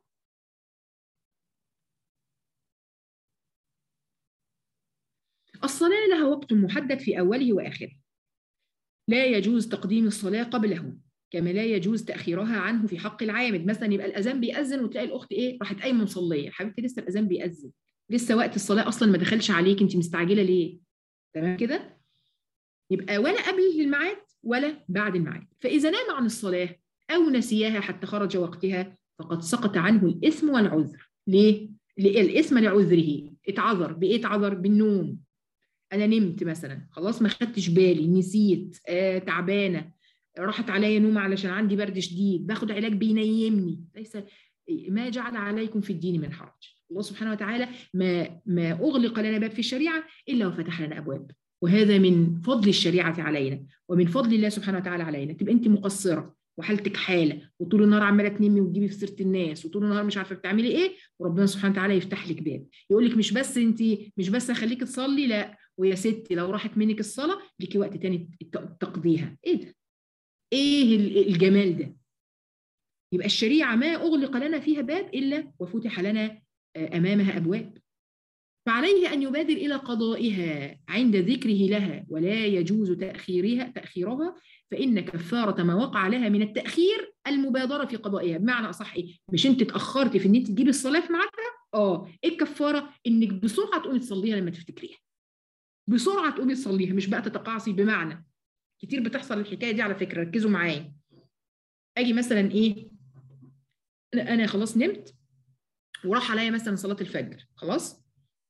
الصلاة لها وقت محدد في أوله وآخره لا يجوز تقديم الصلاة قبله كما لا يجوز تأخيرها عنه في حق العامد مثلا يبقى الأذان بيأذن وتلاقي الأخت إيه راحت قايمة مصلية حبيبتي لسه الأذان بيأذن لسه وقت الصلاة أصلا ما دخلش عليك أنت مستعجلة ليه تمام كده يبقى ولا قبل الميعاد ولا بعد الميعاد فإذا نام عن الصلاة أو نسيها حتى خرج وقتها فقد سقط عنه الإثم والعذر ليه؟ الإثم لعذره اتعذر بإيه اتعذر؟ بالنوم أنا نمت مثلا خلاص ما خدتش بالي نسيت آه تعبانة راحت عليا نوم علشان عندي برد شديد باخد علاج بينيمني ليس ما جعل عليكم في الدين من حرج الله سبحانه وتعالى ما ما اغلق لنا باب في الشريعه الا وفتح لنا ابواب وهذا من فضل الشريعه علينا ومن فضل الله سبحانه وتعالى علينا تبقى انت مقصره وحالتك حاله وطول النهار عماله تنمي وتجيبي في سيره الناس وطول النهار مش عارفه بتعملي ايه وربنا سبحانه وتعالى يفتح لك باب يقول لك مش بس انت مش بس اخليك تصلي لا ويا ستي لو راحت منك الصلاه ليكي وقت تاني تقضيها ايه ده ايه الجمال ده يبقى الشريعه ما اغلق لنا فيها باب الا وفتح لنا امامها ابواب فعليه ان يبادر الى قضائها عند ذكره لها ولا يجوز تاخيرها تاخيرها فان كفاره ما وقع لها من التاخير المبادره في قضائها بمعنى اصح ايه مش انت اتاخرتي في ان انت تجيبي الصلاه في ميعادها اه ايه الكفاره انك بسرعه تقومي تصليها لما تفتكريها بسرعه تقومي تصليها مش بقى تتقاعسي بمعنى كتير بتحصل الحكايه دي على فكره ركزوا معايا اجي مثلا ايه انا أنا خلاص نمت وراح عليا مثلا صلاه الفجر خلاص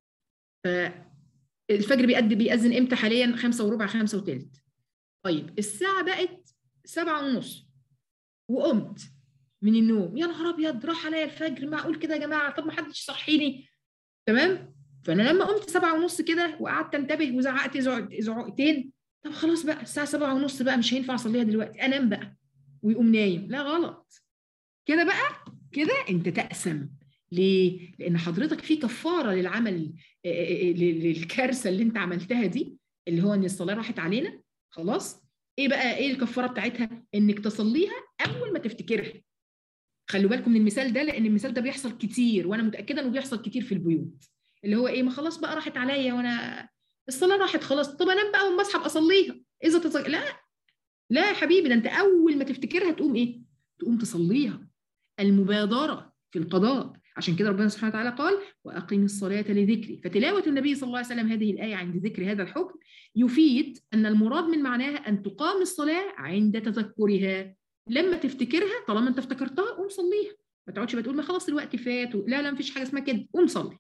فالفجر بيأدي بيأذن امتى حاليا خمسة وربع خمسة وتلت طيب الساعة بقت سبعة ونص وقمت من النوم يا نهار ابيض راح عليا الفجر معقول كده يا جماعه طب ما حدش يصحيني تمام فانا لما قمت سبعة ونص كده وقعدت انتبه وزعقت زعق- زعقتين طب خلاص بقى الساعه سبعة ونص بقى مش هينفع اصليها دلوقتي انام بقى ويقوم نايم لا غلط كده بقى كده انت تأسم ليه؟ لأن حضرتك في كفارة للعمل آه، آه، آه، للكارثة اللي أنت عملتها دي اللي هو إن الصلاة راحت علينا خلاص؟ إيه بقى إيه الكفارة بتاعتها؟ إنك تصليها أول ما تفتكرها. خلوا بالكم من المثال ده لأن المثال ده بيحصل كتير وأنا متأكدة إنه بيحصل كتير في البيوت. اللي هو إيه ما خلاص بقى راحت عليا وأنا الصلاة راحت خلاص طب أنام بقى وأما أصحى أبقى أصليها. إذا تص... لا لا يا حبيبي ده أنت أول ما تفتكرها تقوم إيه؟ تقوم تصليها. المبادرة في القضاء عشان كده ربنا سبحانه وتعالى قال وأقم الصلاة لذكري فتلاوة النبي صلى الله عليه وسلم هذه الآية عند ذكر هذا الحكم يفيد أن المراد من معناها أن تقام الصلاة عند تذكرها لما تفتكرها طالما أنت افتكرتها قوم صليها ما تقعدش بقى تقول ما خلاص الوقت فات و... لا لا مفيش حاجة اسمها كده قوم صلي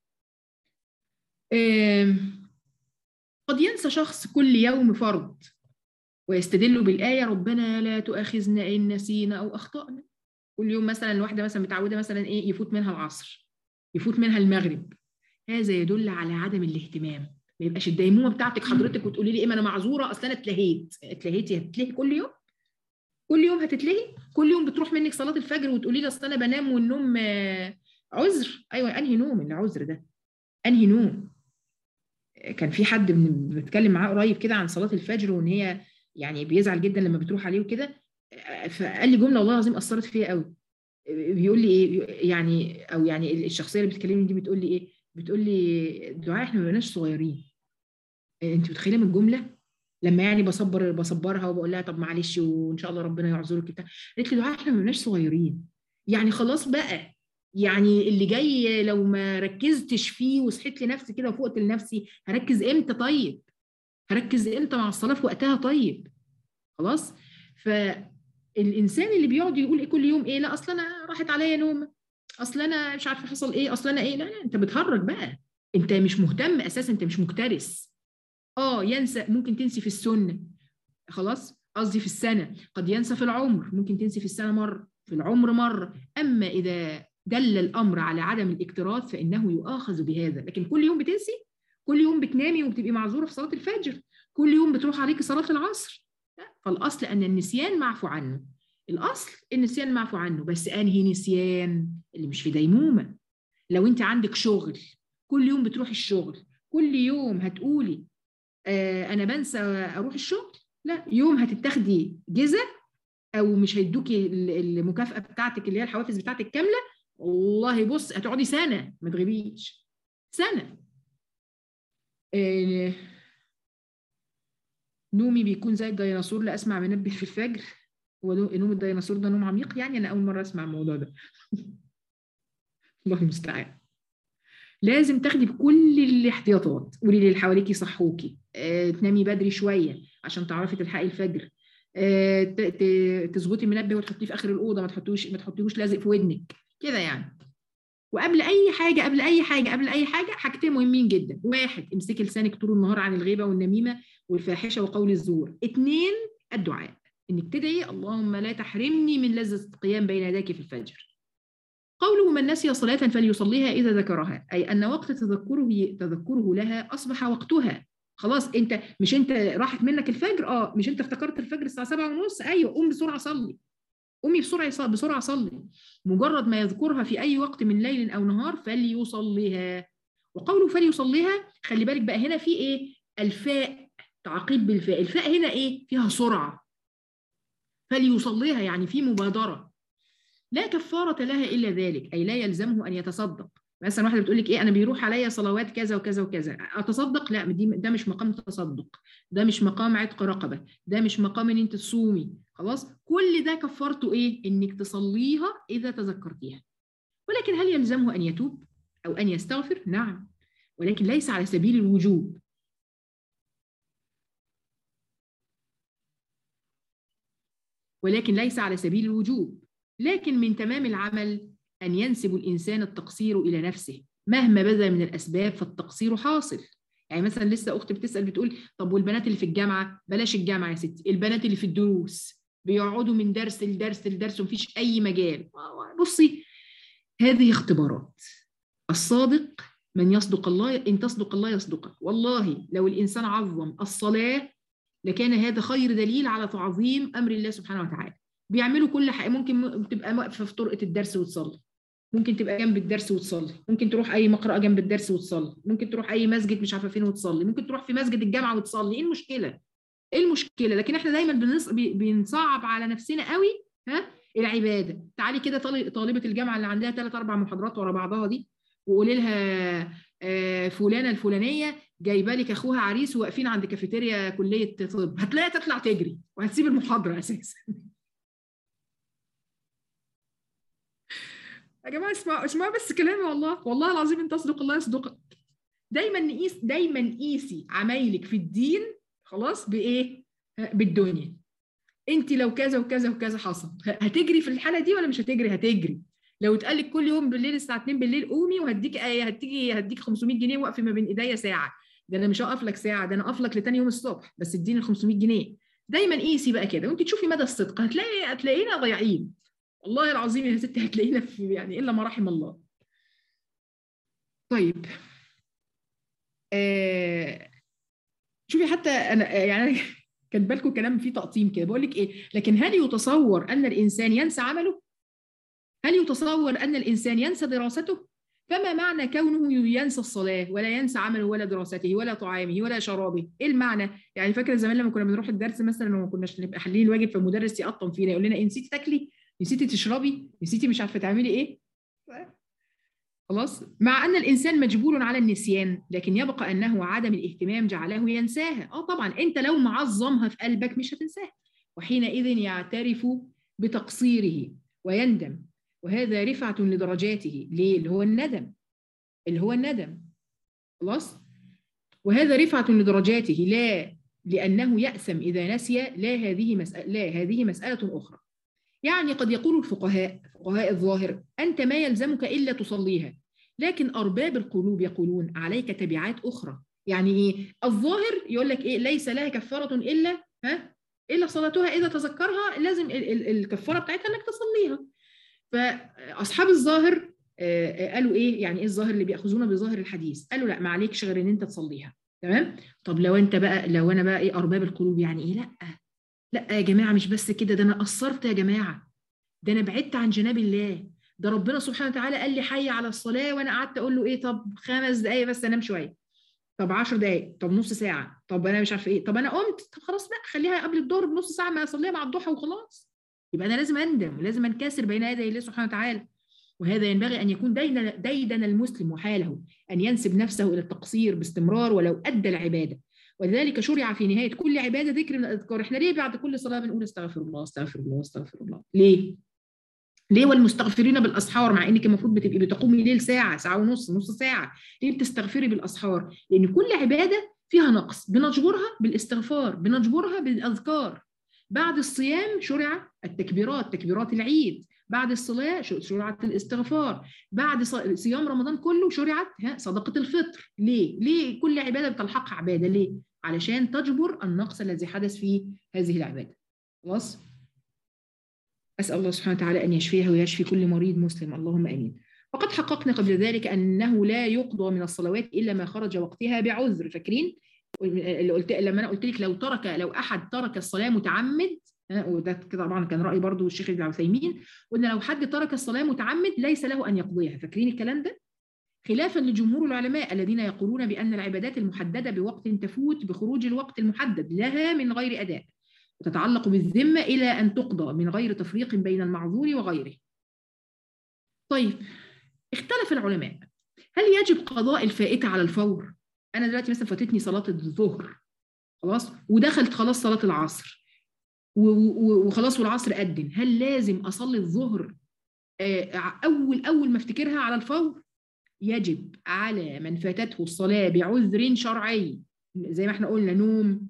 آم، قد ينسى شخص كل يوم فرض ويستدل بالآية ربنا لا تؤاخذنا إن نسينا أو أخطأنا كل يوم مثلا الواحده مثلا متعوده مثلا ايه يفوت منها العصر يفوت منها المغرب هذا يدل على عدم الاهتمام ما يبقاش الديمومه بتاعتك حضرتك وتقولي لي ايه ما انا معذوره اصل انا اتلهيت اتلهيتي هتتلهي كل يوم كل يوم هتتلهي كل يوم بتروح منك صلاه الفجر وتقولي لي اصل انا بنام والنوم آه، عذر ايوه انهي نوم العذر ده انهي نوم كان في حد بن- بنتكلم معاه قريب كده عن صلاه الفجر وان هي يعني بيزعل جدا لما بتروح عليه وكده فقال لي جمله والله العظيم اثرت فيا قوي بيقول لي ايه يعني او يعني الشخصيه اللي بتكلمني دي بتقول لي ايه بتقول لي دعاء احنا ما بقيناش صغيرين انت متخيله من الجمله لما يعني بصبر بصبرها وبقول لها طب معلش وان شاء الله ربنا يعذرك بتاع قالت لي دعاء احنا ما بقيناش صغيرين يعني خلاص بقى يعني اللي جاي لو ما ركزتش فيه وصحيت لنفسي كده وفقت لنفسي هركز امتى طيب هركز امتى مع الصلاه في وقتها طيب خلاص فالانسان اللي بيقعد يقول ايه كل يوم ايه لا اصل انا راحت عليا نوم اصل انا مش عارفه حصل ايه اصل انا ايه لا لا انت بتهرج بقى انت مش مهتم اساسا انت مش مكترث اه ينسى ممكن تنسي في السنه خلاص قصدي في السنه قد ينسى في العمر ممكن تنسي في السنه مره في العمر مره اما اذا دل الامر على عدم الاكتراث فانه يؤاخذ بهذا لكن كل يوم بتنسي كل يوم بتنامي وبتبقي معذوره في صلاه الفجر كل يوم بتروح عليكي صلاه العصر لا، فالاصل ان النسيان معفو عنه الاصل النسيان معفو عنه بس انهي نسيان اللي مش في ديمومه لو انت عندك شغل كل يوم بتروحي الشغل كل يوم هتقولي آه انا بنسى اروح الشغل لا يوم هتتاخدي جزء او مش هيدوكي ال- المكافاه بتاعتك اللي هي الحوافز بتاعتك كامله والله بص هتقعدي سنه ما تغيبيش سنه آه نومي بيكون زي الديناصور لا اسمع منبه في الفجر هو نو- نوم الديناصور ده نوم عميق يعني انا اول مره اسمع الموضوع ده الله المستعان لازم تاخدي بكل الاحتياطات قولي للي حواليكي يصحوكي آه، تنامي بدري شويه عشان تعرفي تلحقي الفجر آه، ت- ت- تظبطي المنبه وتحطيه في اخر الاوضه ما تحطوش ما تحطيهوش لازق في ودنك كده يعني وقبل اي حاجه قبل اي حاجه قبل اي حاجه حاجتين مهمين جدا واحد امسكي لسانك طول النهار عن الغيبه والنميمه والفاحشه وقول الزور اثنين الدعاء انك تدعي اللهم لا تحرمني من لذة القيام بين يديك في الفجر قوله من نسي صلاة فليصليها إذا ذكرها أي أن وقت تذكره تذكره لها أصبح وقتها خلاص أنت مش أنت راحت منك الفجر أه مش أنت افتكرت الفجر الساعة سبعة ونص أيوه قوم بسرعة صلي قومي بسرعة ص- بسرعة صلي مجرد ما يذكرها في أي وقت من ليل أو نهار فليصليها وقوله فليصليها خلي بالك بقى هنا في إيه الفاء تعقيب بالفاء الفاء هنا إيه فيها سرعة فليصليها يعني في مبادرة لا كفارة لها إلا ذلك أي لا يلزمه أن يتصدق مثلا واحدة بتقول لك إيه أنا بيروح عليا صلوات كذا وكذا وكذا أتصدق لا دي ده مش مقام تصدق ده مش مقام عتق رقبة ده مش مقام إن أنت تصومي خلاص كل ده كفارته إيه إنك تصليها إذا تذكرتيها ولكن هل يلزمه أن يتوب أو أن يستغفر نعم ولكن ليس على سبيل الوجوب ولكن ليس على سبيل الوجوب لكن من تمام العمل أن ينسب الإنسان التقصير إلى نفسه مهما بذل من الأسباب فالتقصير حاصل يعني مثلا لسه أختي بتسأل بتقول طب والبنات اللي في الجامعة بلاش الجامعة يا ستي البنات اللي في الدروس بيقعدوا من درس لدرس لدرس ومفيش أي مجال بصي هذه اختبارات الصادق من يصدق الله إن تصدق الله يصدقك والله لو الإنسان عظم الصلاة لكان هذا خير دليل على تعظيم أمر الله سبحانه وتعالى بيعملوا كل حاجة ممكن تبقى واقفة في طرقة الدرس وتصلي ممكن تبقى جنب الدرس وتصلي ممكن تروح أي مقرأة جنب الدرس وتصلي ممكن تروح أي مسجد مش عارفة فين وتصلي ممكن تروح في مسجد الجامعة وتصلي إيه المشكلة ايه المشكله لكن احنا دايما بنص... بنصعب على نفسنا قوي ها العباده تعالي كده طالبه الجامعه اللي عندها ثلاث اربع محاضرات ورا بعضها دي وقولي لها آه فلانه الفلانيه جايبه لك اخوها عريس وواقفين عند كافيتيريا كليه طب هتلاقيها تطلع تجري وهتسيب المحاضره اساسا يا جماعه اسمعوا اسمعوا بس كلامي والله والله العظيم ان تصدق الله يصدقك دايما نقيس دايما قيسي عمايلك في الدين خلاص بايه بالدنيا انت لو كذا وكذا وكذا حصل هتجري في الحاله دي ولا مش هتجري هتجري لو اتقال لك كل يوم بالليل الساعه 2 بالليل قومي وهديك ايه هتيجي هديك 500 جنيه واقفه ما بين ايديا ساعه ده انا مش هقف لك ساعه ده انا اقف لك لتاني يوم الصبح بس اديني ال 500 جنيه دايما قيسي بقى كده وانت تشوفي مدى الصدق هتلاقي هتلاقينا ضايعين والله العظيم يا ستي هتلاقينا في يعني الا ما رحم الله طيب آه شوفي حتى انا يعني كاتبه لكم كلام فيه تقطيم كده بقول لك ايه لكن هل يتصور ان الانسان ينسى عمله هل يتصور ان الانسان ينسى دراسته فما معنى كونه ينسى الصلاه ولا ينسى عمله ولا دراسته ولا طعامه ولا شرابه ايه المعنى يعني فاكره زمان لما كنا بنروح الدرس مثلا وما كناش نبقى حالين الواجب فالمدرس يقطم فينا يقول لنا إيه نسيتي تاكلي نسيتي تشربي نسيتي مش عارفه تعملي ايه خلاص مع ان الانسان مجبول على النسيان لكن يبقى انه عدم الاهتمام جعله ينساها اه طبعا انت لو معظمها في قلبك مش هتنساها وحينئذ يعترف بتقصيره ويندم وهذا رفعة لدرجاته ليه اللي هو الندم اللي هو الندم خلاص وهذا رفعة لدرجاته لا لأنه يأسم إذا نسي لا هذه مسألة لا هذه مسألة أخرى يعني قد يقول الفقهاء فقهاء الظاهر أنت ما يلزمك إلا تصليها لكن أرباب القلوب يقولون عليك تبعات أخرى يعني إيه الظاهر يقول لك إيه ليس لها كفارة إلا ها إلا صلاتها إذا تذكرها لازم الكفارة بتاعتها إنك تصليها فأصحاب الظاهر قالوا إيه يعني إيه الظاهر اللي بيأخذون بظاهر الحديث قالوا لا ما عليكش غير إن أنت تصليها تمام طب لو أنت بقى لو أنا بقى إيه أرباب القلوب يعني إيه لا لا يا جماعة مش بس كده ده أنا قصرت يا جماعة ده أنا بعدت عن جناب الله ده ربنا سبحانه وتعالى قال لي حي على الصلاة وأنا قعدت أقول له إيه طب خمس دقايق بس أنام شوية طب 10 دقايق طب نص ساعة طب أنا مش عارفة إيه طب أنا قمت طب خلاص لا خليها قبل الظهر بنص ساعة ما أصليها مع الضحى وخلاص يبقى أنا لازم أندم ولازم أنكسر بين يدي الله سبحانه وتعالى وهذا ينبغي أن يكون ديدن, ديدن المسلم وحاله أن ينسب نفسه إلى التقصير باستمرار ولو أدى العبادة ولذلك شرع في نهاية كل عبادة ذكر من الأذكار إحنا ليه بعد كل صلاة بنقول استغفر الله استغفر الله استغفر الله ليه؟ ليه والمستغفرين بالاسحار مع انك المفروض بتبقي بتقومي ليل ساعه ساعه ونص نص ساعه ليه بتستغفري بالاسحار لان كل عباده فيها نقص بنجبرها بالاستغفار بنجبرها بالاذكار بعد الصيام شرع التكبيرات تكبيرات العيد بعد الصلاه شرعت الاستغفار بعد صيام رمضان كله شرعت صدقه الفطر ليه ليه كل عباده بتلحقها عباده ليه علشان تجبر النقص الذي حدث في هذه العباده خلاص أسأل الله سبحانه وتعالى أن يشفيها ويشفي كل مريض مسلم اللهم آمين وقد حققنا قبل ذلك أنه لا يقضى من الصلوات إلا ما خرج وقتها بعذر فاكرين اللي قلت لما أنا قلت لك لو ترك لو أحد ترك الصلاة متعمد وده طبعا كان رأي برضو الشيخ ابن عثيمين قلنا لو حد ترك الصلاة متعمد ليس له أن يقضيها فاكرين الكلام ده خلافا لجمهور العلماء الذين يقولون بأن العبادات المحددة بوقت تفوت بخروج الوقت المحدد لها من غير أداء وتتعلق بالذمة إلى أن تقضى من غير تفريق بين المعذور وغيره طيب اختلف العلماء هل يجب قضاء الفائتة على الفور؟ أنا دلوقتي مثلا فاتتني صلاة الظهر خلاص ودخلت خلاص صلاة العصر وخلاص والعصر أدن هل لازم أصلي الظهر أول أول ما افتكرها على الفور؟ يجب على من فاتته الصلاة بعذر شرعي زي ما احنا قلنا نوم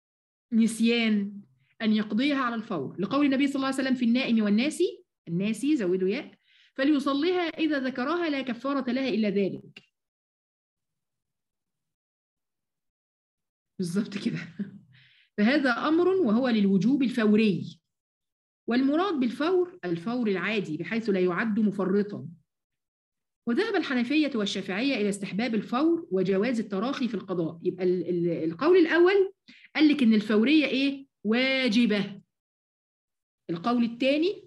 نسيان أن يقضيها على الفور لقول النبي صلى الله عليه وسلم في النائم والناسي الناسي زودوا ياء فليصليها إذا ذكرها لا كفارة لها إلا ذلك بالظبط كده فهذا أمر وهو للوجوب الفوري والمراد بالفور الفور العادي بحيث لا يعد مفرطا وذهب الحنفية والشافعية إلى استحباب الفور وجواز التراخي في القضاء يبقى ال- ال- القول الأول قال لك إن الفورية إيه واجبة القول الثاني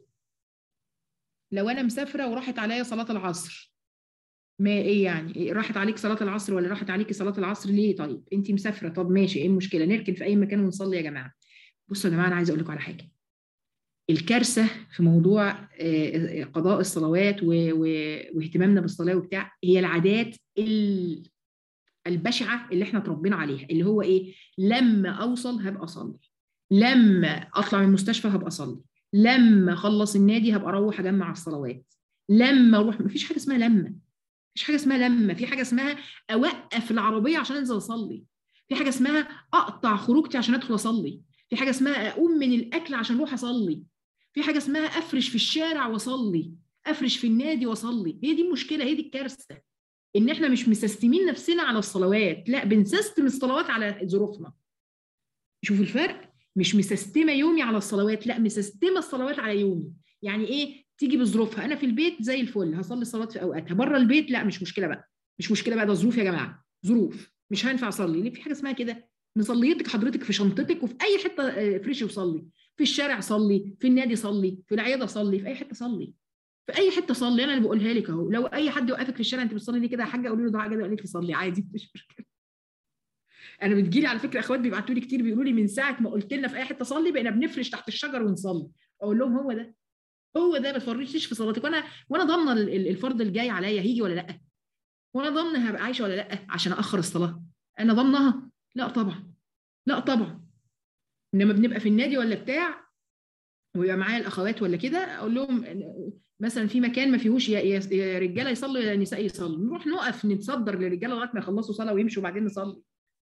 لو أنا مسافرة وراحت عليا صلاة العصر ما ايه يعني إيه راحت عليك صلاه العصر ولا راحت عليكي صلاه العصر ليه طيب انت مسافره طب ماشي ايه المشكله نركن في اي مكان ونصلي يا جماعه بصوا يا جماعه انا عايزه اقول لكم على حاجه الكارثه في موضوع آه، قضاء الصلوات و- و- واهتمامنا بالصلاه وبتاع هي العادات ال- البشعه اللي احنا اتربينا عليها اللي هو ايه لما اوصل هبقى اصلي لما اطلع من المستشفى هبقى اصلي لما اخلص النادي هبقى اروح اجمع الصلوات لما اروح مفيش حاجه اسمها لما مفيش حاجه اسمها لما في حاجه اسمها اوقف العربيه عشان انزل اصلي في حاجه اسمها اقطع خروجتي عشان ادخل اصلي في حاجه اسمها اقوم من الاكل عشان اروح اصلي في حاجه اسمها افرش في الشارع واصلي افرش في النادي واصلي هي دي المشكله هي دي الكارثه ان احنا مش مسستمين نفسنا على الصلوات لا بنسستم الصلوات على ظروفنا شوفوا الفرق مش مسستمه يومي على الصلوات لا مسستمه الصلوات على يومي يعني ايه تيجي بظروفها انا في البيت زي الفل هصلي الصلاه في اوقاتها بره البيت لا مش مشكله بقى مش مشكله بقى ده ظروف يا جماعه ظروف مش هينفع اصلي ليه في حاجه اسمها كده مصليتك حضرتك في شنطتك وفي اي حته آه، افرشي وصلي في الشارع صلي في النادي صلي في العياده صلي في اي حته صلي في اي حته صلي انا اللي بقولها لك اهو لو اي حد يوقفك في الشارع انت بتصلي ليه كده يا حاجه قولي له ده حاجه قالت لي صلي عادي مش مشكله انا بتجيلي على فكره اخوات بيبعتوا لي كتير بيقولوا لي من ساعه ما قلت لنا في اي حته صلي بقينا بنفرش تحت الشجر ونصلي اقول لهم هو ده هو ده ما تفرطيش في صلاتك وانا وانا ضامنه ال- ال- الفرض الجاي عليا هيجي ولا لا وانا ضامنه هبقى عايشه ولا لا عشان اخر الصلاه انا ضامنها لا طبعا لا طبعا انما بنبقى في النادي ولا بتاع ويبقى معايا الاخوات ولا كده اقول لهم مثلا في مكان ما فيهوش يا يا- يا رجاله يصلوا يا نساء يصلوا نروح نقف نتصدر للرجاله لغايه ما يخلصوا صلاه ويمشوا وبعدين نصلي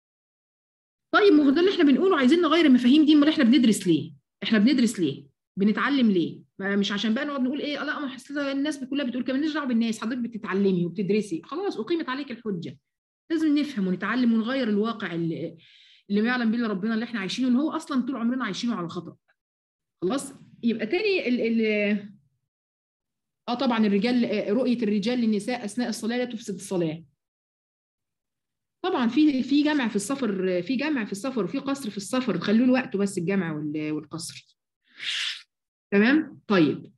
طيب ما هو ده اللي احنا بنقوله عايزين نغير المفاهيم دي امال احنا بندرس ليه احنا بندرس ليه بنتعلم ليه ما مش عشان بقى نقعد نقول ايه لا ما حسيت الناس كلها بتقول كده مالناش دعوه بالناس حضرتك بتتعلمي وبتدرسي خلاص اقيمت عليك الحجه لازم نفهم ونتعلم ونغير الواقع اللي اللي ما يعلم به الا ربنا اللي احنا عايشينه اللي هو اصلا طول عمرنا عايشينه على خطأ خلاص يبقى تاني ال ال اه طبعا الرجال آه، رؤيه الرجال للنساء اثناء الصلاه لا تفسد الصلاه طبعا في في جمع في السفر في جمع في السفر وفي قصر في السفر خلوا له وقته بس الجمع وال- والقصر تمام طيب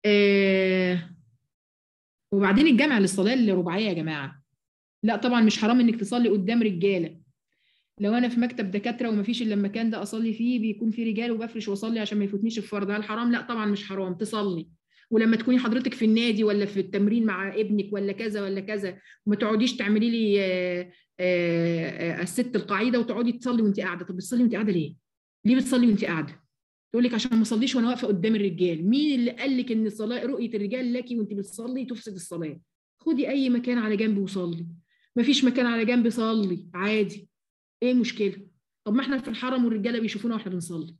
آه وبعدين الجمع للصلاه الرباعيه يا جماعه لا طبعا مش حرام انك تصلي قدام رجاله لو انا في مكتب دكاتره ومفيش الا المكان ده اصلي فيه بيكون فيه رجال وبفرش واصلي عشان ما يفوتنيش الفرض هل حرام لا طبعا مش حرام تصلي ولما تكوني حضرتك في النادي ولا في التمرين مع ابنك ولا كذا ولا كذا وما تقعديش تعملي لي آه، آه، آه، الست القاعده وتقعدي تصلي وانت قاعده طب بتصلي وانت قاعده ليه؟ ليه بتصلي وانت قاعده؟ تقول لك عشان ما اصليش وانا واقفه قدام الرجال مين اللي قال لك ان الصلاه رؤيه الرجال لك وانت بتصلي تفسد الصلاه خدي اي مكان على جنب وصلي مفيش مكان على جنب صلي عادي ايه المشكله طب ما احنا في الحرم والرجاله بيشوفونا واحنا بنصلي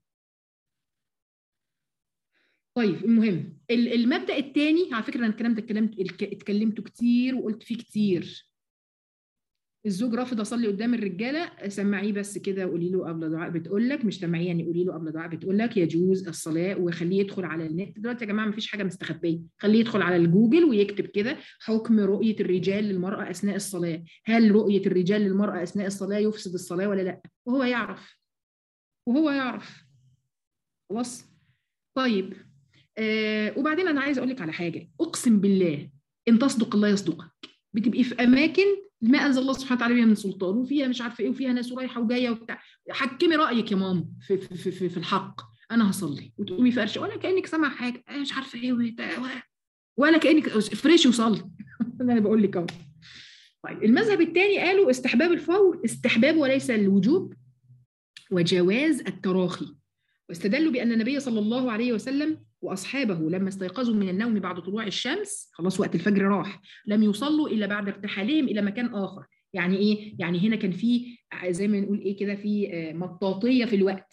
طيب المهم ال- المبدا الثاني على فكره انا الكلام ده اتكلمت الك- اتكلمته كتير وقلت فيه كتير الزوج رافض اصلي قدام الرجاله سمعيه بس كده وقولي له قبل دعاء بتقول لك مش سمعيه يعني قولي له قبل دعاء بتقول لك يجوز الصلاه وخليه يدخل على النت دلوقتي يا جماعه مفيش حاجه مستخبيه خليه يدخل على الجوجل ويكتب كده حكم رؤيه الرجال للمراه اثناء الصلاه هل رؤيه الرجال للمراه اثناء الصلاه يفسد الصلاه ولا لا وهو يعرف وهو يعرف خلاص طيب آه وبعدين انا عايز اقول لك على حاجه اقسم بالله ان تصدق الله يصدقك بتبقي في اماكن ما انزل الله سبحانه وتعالى بها من سلطان وفيها مش عارفه ايه وفيها ناس رايحه وجايه وبتاع حكمي رايك يا ماما في في في, في, في الحق انا هصلي وتقومي فرشه ولا كانك سامعه حاجه أنا مش عارفه ايه وبتاع، ولا ولا كانك فريشي وصلي انا بقول لك اهو طيب المذهب الثاني قالوا استحباب الفور استحباب وليس الوجوب وجواز التراخي واستدلوا بأن النبي صلى الله عليه وسلم وأصحابه لما استيقظوا من النوم بعد طلوع الشمس خلاص وقت الفجر راح لم يصلوا إلا بعد ارتحالهم إلى مكان آخر يعني إيه؟ يعني هنا كان في زي ما نقول إيه كده في آه، مطاطية في الوقت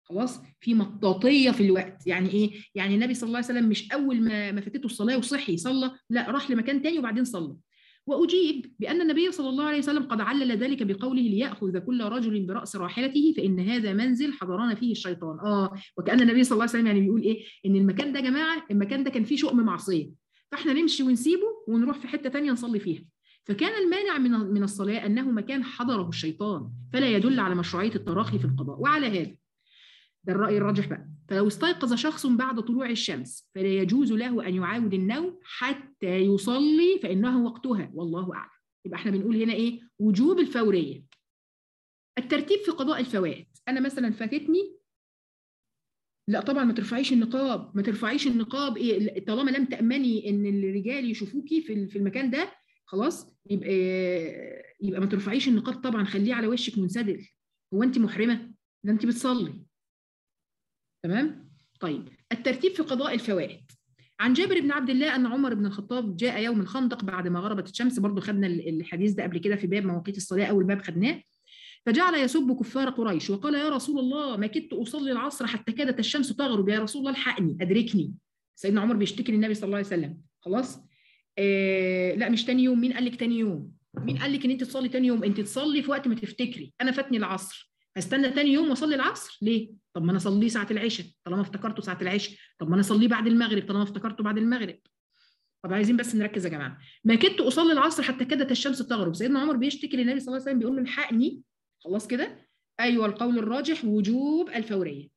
خلاص في مطاطيه في الوقت يعني ايه يعني النبي صلى الله عليه وسلم مش اول ما ما فاتته الصلاه وصحي صلى لا راح لمكان تاني وبعدين صلى واجيب بان النبي صلى الله عليه وسلم قد علل ذلك بقوله لياخذ كل رجل براس راحلته فان هذا منزل حضرنا فيه الشيطان اه وكان النبي صلى الله عليه وسلم يعني بيقول ايه ان المكان ده يا جماعه المكان ده كان فيه شؤم معصيه فاحنا نمشي ونسيبه ونروح في حته تانية نصلي فيها فكان المانع من من الصلاه انه مكان حضره الشيطان فلا يدل على مشروعيه التراخي في القضاء وعلى هذا ده الرأي الراجح بقى فلو استيقظ شخص بعد طلوع الشمس فلا يجوز له أن يعاود النوم حتى يصلي فإنه وقتها والله أعلم يبقى احنا بنقول هنا إيه وجوب الفورية الترتيب في قضاء الفوائد أنا مثلا فاتتني لا طبعا ما ترفعيش النقاب ما ترفعيش النقاب إيه طالما لم تأمني إن الرجال يشوفوكي في في المكان ده خلاص يبقى يبقى ما ترفعيش النقاب طبعا خليه على وشك منسدل هو انت محرمه ده انت بتصلي تمام طيب الترتيب في قضاء الفوائد عن جابر بن عبد الله ان عمر بن الخطاب جاء يوم الخندق بعد ما غربت الشمس برضو خدنا الحديث ده قبل كده في باب مواقيت الصلاه اول باب خدناه فجعل يسب كفار قريش وقال يا رسول الله ما كدت اصلي العصر حتى كادت الشمس تغرب يا رسول الله الحقني ادركني سيدنا عمر بيشتكي للنبي صلى الله عليه وسلم خلاص آه لا مش تاني يوم مين قال لك تاني يوم مين قال لك ان انت تصلي تاني يوم انت تصلي في وقت ما تفتكري انا فاتني العصر هستنى تاني يوم واصلي العصر ليه طب ما انا اصليه ساعه العشاء طالما افتكرته ساعه العشاء طب ما انا اصليه بعد المغرب طالما افتكرته بعد المغرب طب عايزين بس نركز يا جماعه ما كدت اصلي العصر حتى كادت الشمس تغرب سيدنا عمر بيشتكي للنبي صلى الله عليه وسلم بيقول له الحقني خلاص كده ايوه القول الراجح وجوب الفوريه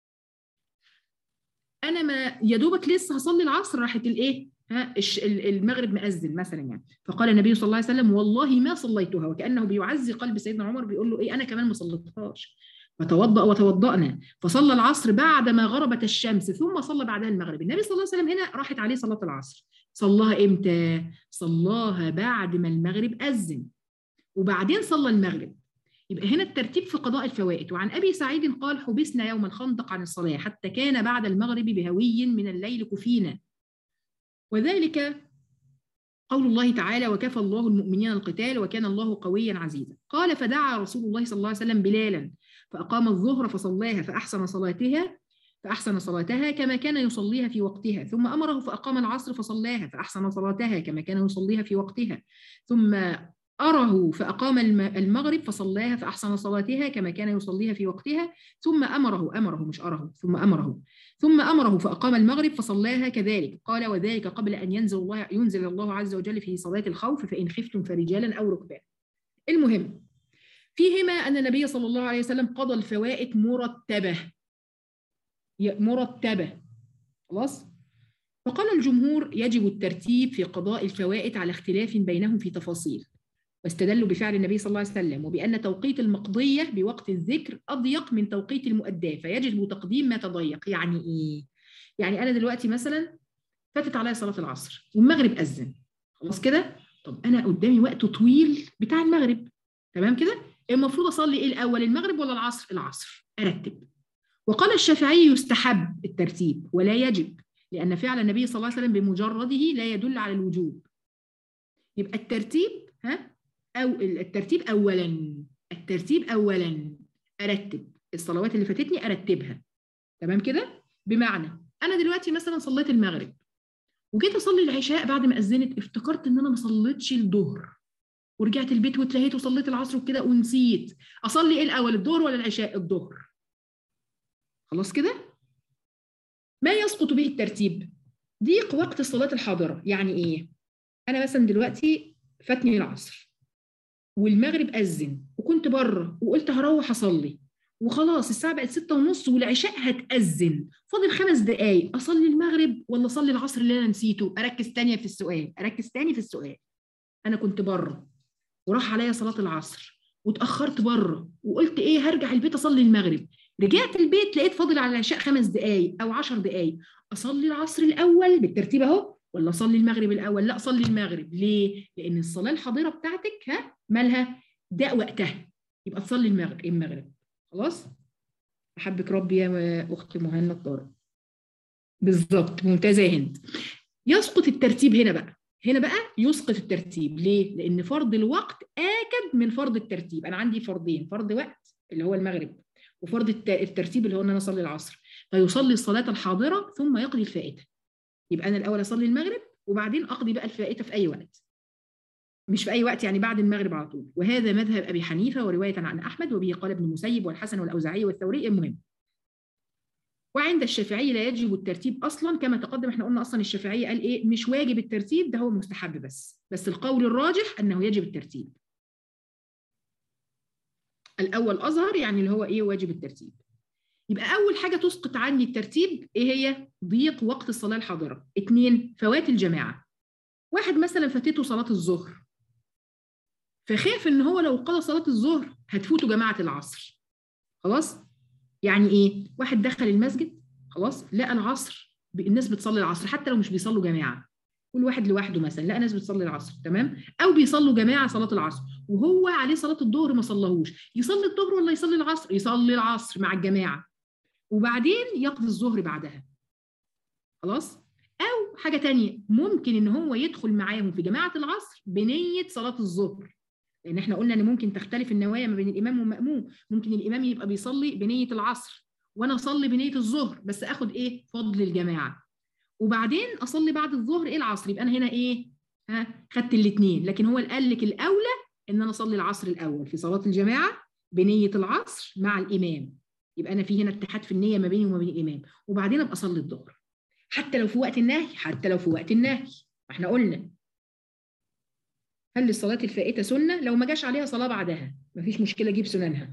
انا ما يا دوبك لسه هصلي العصر راحت الايه ها المغرب مأذن مثلا يعني فقال النبي صلى الله عليه وسلم والله ما صليتها وكانه بيعزي قلب سيدنا عمر بيقول له ايه انا كمان ما صليتهاش فتوضأ وتوضأنا فصلى العصر بعد ما غربت الشمس ثم صلى بعدها المغرب النبي صلى الله عليه وسلم هنا راحت عليه صلاة العصر صلاها امتى صلاها بعد ما المغرب أذن وبعدين صلى المغرب يبقى هنا الترتيب في قضاء الفوائد وعن أبي سعيد قال حبسنا يوم الخندق عن الصلاة حتى كان بعد المغرب بهوي من الليل كفينا وذلك قول الله تعالى وكفى الله المؤمنين القتال وكان الله قويا عزيزا قال فدعا رسول الله صلى الله عليه وسلم بلالا فأقام الظهر فصلاها فأحسن صلاتها فأحسن صلاتها كما كان يصليها في وقتها ثم أمره فأقام العصر فصلاها فأحسن صلاتها كما كان يصليها في وقتها ثم أره فأقام المغرب فصلاها فأحسن صلاتها كما كان يصليها في وقتها ثم أمره أمره مش أره ثم أمره ثم أمره فأقام المغرب فصلاها كذلك قال وذلك قبل أن ينزل الله ينزل الله عز وجل في صلاة الخوف فإن خفتم فرجالا أو ركبانا المهم فيهما أن النبي صلى الله عليه وسلم قضى الفوائد مرتبة مرتبة خلاص فقال الجمهور يجب الترتيب في قضاء الفوائد على اختلاف بينهم في تفاصيل واستدلوا بفعل النبي صلى الله عليه وسلم وبأن توقيت المقضية بوقت الذكر أضيق من توقيت المؤداة فيجب تقديم ما تضيق يعني إيه؟ يعني أنا دلوقتي مثلا فاتت عليا صلاة العصر والمغرب أذن خلاص كده؟ طب أنا قدامي وقت طويل بتاع المغرب تمام كده؟ المفروض أصلي إيه الأول المغرب ولا العصر؟ العصر أرتب وقال الشافعي يستحب الترتيب ولا يجب لأن فعل النبي صلى الله عليه وسلم بمجرده لا يدل على الوجوب يبقى الترتيب ها أو الترتيب أولا الترتيب أولا أرتب الصلوات اللي فاتتني أرتبها تمام كده بمعنى أنا دلوقتي مثلا صليت المغرب وجيت أصلي العشاء بعد ما أذنت افتكرت إن أنا ما صليتش الظهر ورجعت البيت واتلهيت وصليت العصر وكده ونسيت أصلي إيه الأول الظهر ولا العشاء الظهر خلاص كده ما يسقط به الترتيب ضيق وقت الصلاة الحاضرة يعني إيه أنا مثلا دلوقتي فاتني العصر والمغرب أذن وكنت بره وقلت هروح أصلي وخلاص الساعة بقت ستة ونص والعشاء هتأذن فاضل خمس دقايق أصلي المغرب ولا أصلي العصر اللي أنا نسيته أركز تانية في السؤال أركز تاني في السؤال أنا كنت بره وراح عليا صلاة العصر واتأخرت بره وقلت إيه هرجع البيت أصلي المغرب رجعت البيت لقيت فاضل على العشاء خمس دقايق أو عشر دقايق أصلي العصر الأول بالترتيب أهو ولا أصلي المغرب الأول لا أصلي المغرب ليه؟ لأن الصلاة الحاضرة بتاعتك ها مالها ده وقتها يبقى تصلي المغرب المغرب خلاص احبك ربي يا اخت مهنا طارق بالظبط ممتازه يا هند يسقط الترتيب هنا بقى هنا بقى يسقط الترتيب ليه لان فرض الوقت اكد من فرض الترتيب انا عندي فرضين فرض وقت اللي هو المغرب وفرض الت- الترتيب اللي هو ان انا اصلي العصر فيصلي الصلاه الحاضره ثم يقضي الفائته يبقى انا الاول اصلي المغرب وبعدين اقضي بقى الفائته في اي وقت مش في اي وقت يعني بعد المغرب على طول وهذا مذهب ابي حنيفه وروايه عن احمد وبه قال ابن المسيب والحسن والاوزاعي والثوري المهم وعند الشافعي لا يجب الترتيب اصلا كما تقدم احنا قلنا اصلا الشافعي قال ايه مش واجب الترتيب ده هو مستحب بس بس القول الراجح انه يجب الترتيب الاول اظهر يعني اللي هو ايه واجب الترتيب يبقى اول حاجه تسقط عني الترتيب ايه هي ضيق وقت الصلاه الحاضره اثنين فوات الجماعه واحد مثلا فاتته صلاه الظهر فخاف ان هو لو قضى صلاه الظهر هتفوته جماعه العصر خلاص يعني ايه واحد دخل المسجد خلاص لقى العصر الناس بتصلي العصر حتى لو مش بيصلوا جماعه كل واحد لوحده مثلا لقى ناس بتصلي العصر تمام او بيصلوا جماعه صلاه العصر وهو عليه صلاه الظهر ما صلاهوش يصلي الظهر ولا يصلي العصر يصلي العصر مع الجماعه وبعدين يقضي الظهر بعدها خلاص او حاجه تانية ممكن ان هو يدخل معاهم في جماعه العصر بنيه صلاه الظهر لان احنا قلنا ان ممكن تختلف النوايا ما بين الامام والماموم ممكن الامام يبقى بيصلي بنيه العصر وانا اصلي بنيه الظهر بس اخد ايه فضل الجماعه وبعدين اصلي بعد الظهر ايه العصر يبقى انا هنا ايه ها خدت الاثنين لكن هو قال لك الاولى ان انا اصلي العصر الاول في صلاه الجماعه بنيه العصر مع الامام يبقى انا في هنا اتحاد في النيه ما بيني وما بين الامام وبعدين ابقى اصلي الظهر حتى لو في وقت النهي حتى لو في وقت النهي ما احنا قلنا هل الصلاه الفائته سنه لو ما جاش عليها صلاه بعدها مفيش مشكله اجيب سننها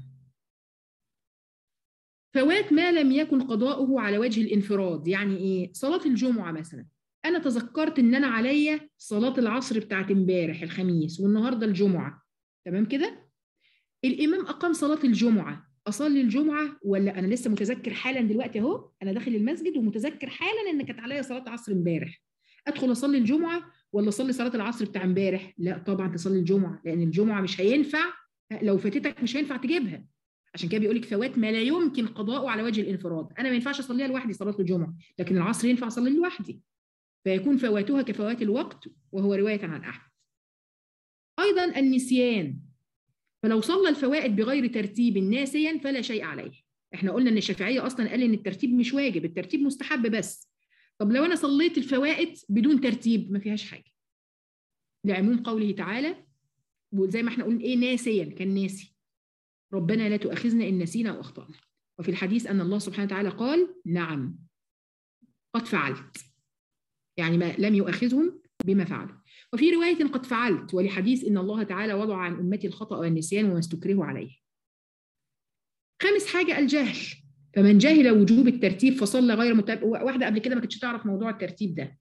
فوات ما لم يكن قضاؤه على وجه الانفراد يعني ايه صلاه الجمعه مثلا انا تذكرت ان انا عليا صلاه العصر بتاعت امبارح الخميس والنهارده الجمعه تمام كده الامام اقام صلاه الجمعه اصلي الجمعه ولا انا لسه متذكر حالا دلوقتي اهو انا داخل المسجد ومتذكر حالا ان كانت عليا صلاه عصر امبارح ادخل اصلي الجمعه ولا اصلي صلاه العصر بتاع امبارح لا طبعا تصلي الجمعه لان الجمعه مش هينفع لو فاتتك مش هينفع تجيبها عشان كده بيقول لك فوات ما لا يمكن قضاؤه على وجه الانفراد انا ما ينفعش اصليها لوحدي صلاه الجمعه لكن العصر ينفع اصلي لوحدي فيكون فواتها كفوات الوقت وهو روايه عن احمد ايضا النسيان فلو صلى الفوائد بغير ترتيب ناسيا فلا شيء عليه احنا قلنا ان الشافعيه اصلا قال ان الترتيب مش واجب الترتيب مستحب بس طب لو انا صليت الفوائد بدون ترتيب ما فيهاش حاجه لعموم قوله تعالى وزي ما احنا قلنا ايه ناسيا كان ناسي ربنا لا تؤاخذنا ان نسينا او اخطانا وفي الحديث ان الله سبحانه وتعالى قال نعم قد فعلت يعني ما لم يؤاخذهم بما فعلوا وفي رواية قد فعلت ولحديث إن الله تعالى وضع عن أمتي الخطأ والنسيان وما استكرهوا عليه خامس حاجة الجهل فمن جهل وجوب الترتيب فصلى غير متابع واحدة قبل كده ما كانتش تعرف موضوع الترتيب ده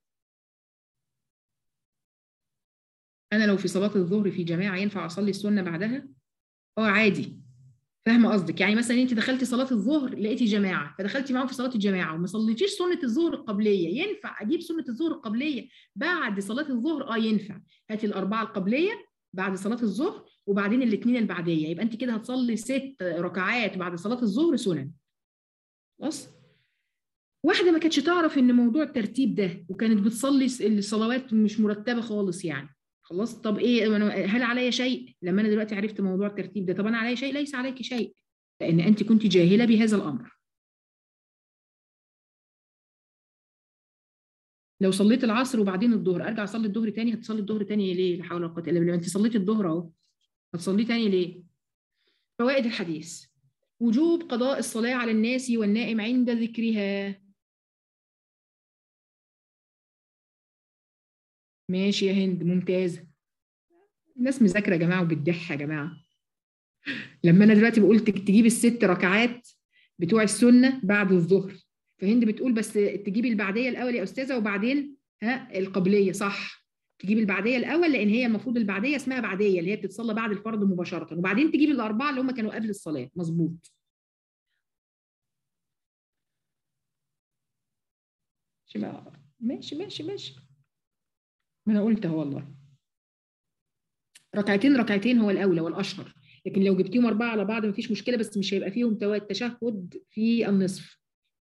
أنا لو في صلاة الظهر في جماعة ينفع أصلي السنة بعدها؟ أه عادي فاهمه قصدك يعني مثلا انت دخلتي صلاه الظهر لقيتي جماعه فدخلتي معاهم في صلاه الجماعه وما صليتيش سنه الظهر القبليه ينفع اجيب سنه الظهر القبليه بعد صلاه الظهر اه ينفع هاتي الاربعه القبليه بعد صلاه الظهر وبعدين الاثنين البعديه يبقى انت كده هتصلي ست ركعات بعد صلاه الظهر سنن خلاص واحده ما كانتش تعرف ان موضوع الترتيب ده وكانت بتصلي الصلوات مش مرتبه خالص يعني خلاص طب ايه هل علي شيء لما انا دلوقتي عرفت موضوع الترتيب ده طب انا علي شيء ليس عليك شيء لان انت كنت جاهله بهذا الامر لو صليت العصر وبعدين الظهر ارجع اصلي الظهر تاني هتصلي الظهر تاني ليه لا حول ولا قوه الا بالله انت صليتي الظهر اهو هتصليه تاني ليه فوائد الحديث وجوب قضاء الصلاه على الناس والنائم عند ذكرها ماشي يا هند ممتازه الناس مذاكره يا جماعه وبتضح يا جماعه لما انا دلوقتي بقول تجيب الست ركعات بتوع السنه بعد الظهر فهند بتقول بس تجيبي البعديه الاول يا استاذه وبعدين ها القبليه صح تجيب البعديه الاول لان هي المفروض البعديه اسمها بعديه اللي هي بتتصلى بعد الفرض مباشره وبعدين تجيب الاربعه اللي هم كانوا قبل الصلاه مظبوط ماشي ماشي ماشي ما انا قلت اهو والله ركعتين ركعتين هو الاولى والاشهر لكن لو جبتيهم اربعه على بعض مفيش مشكله بس مش هيبقى فيهم تشهد في النصف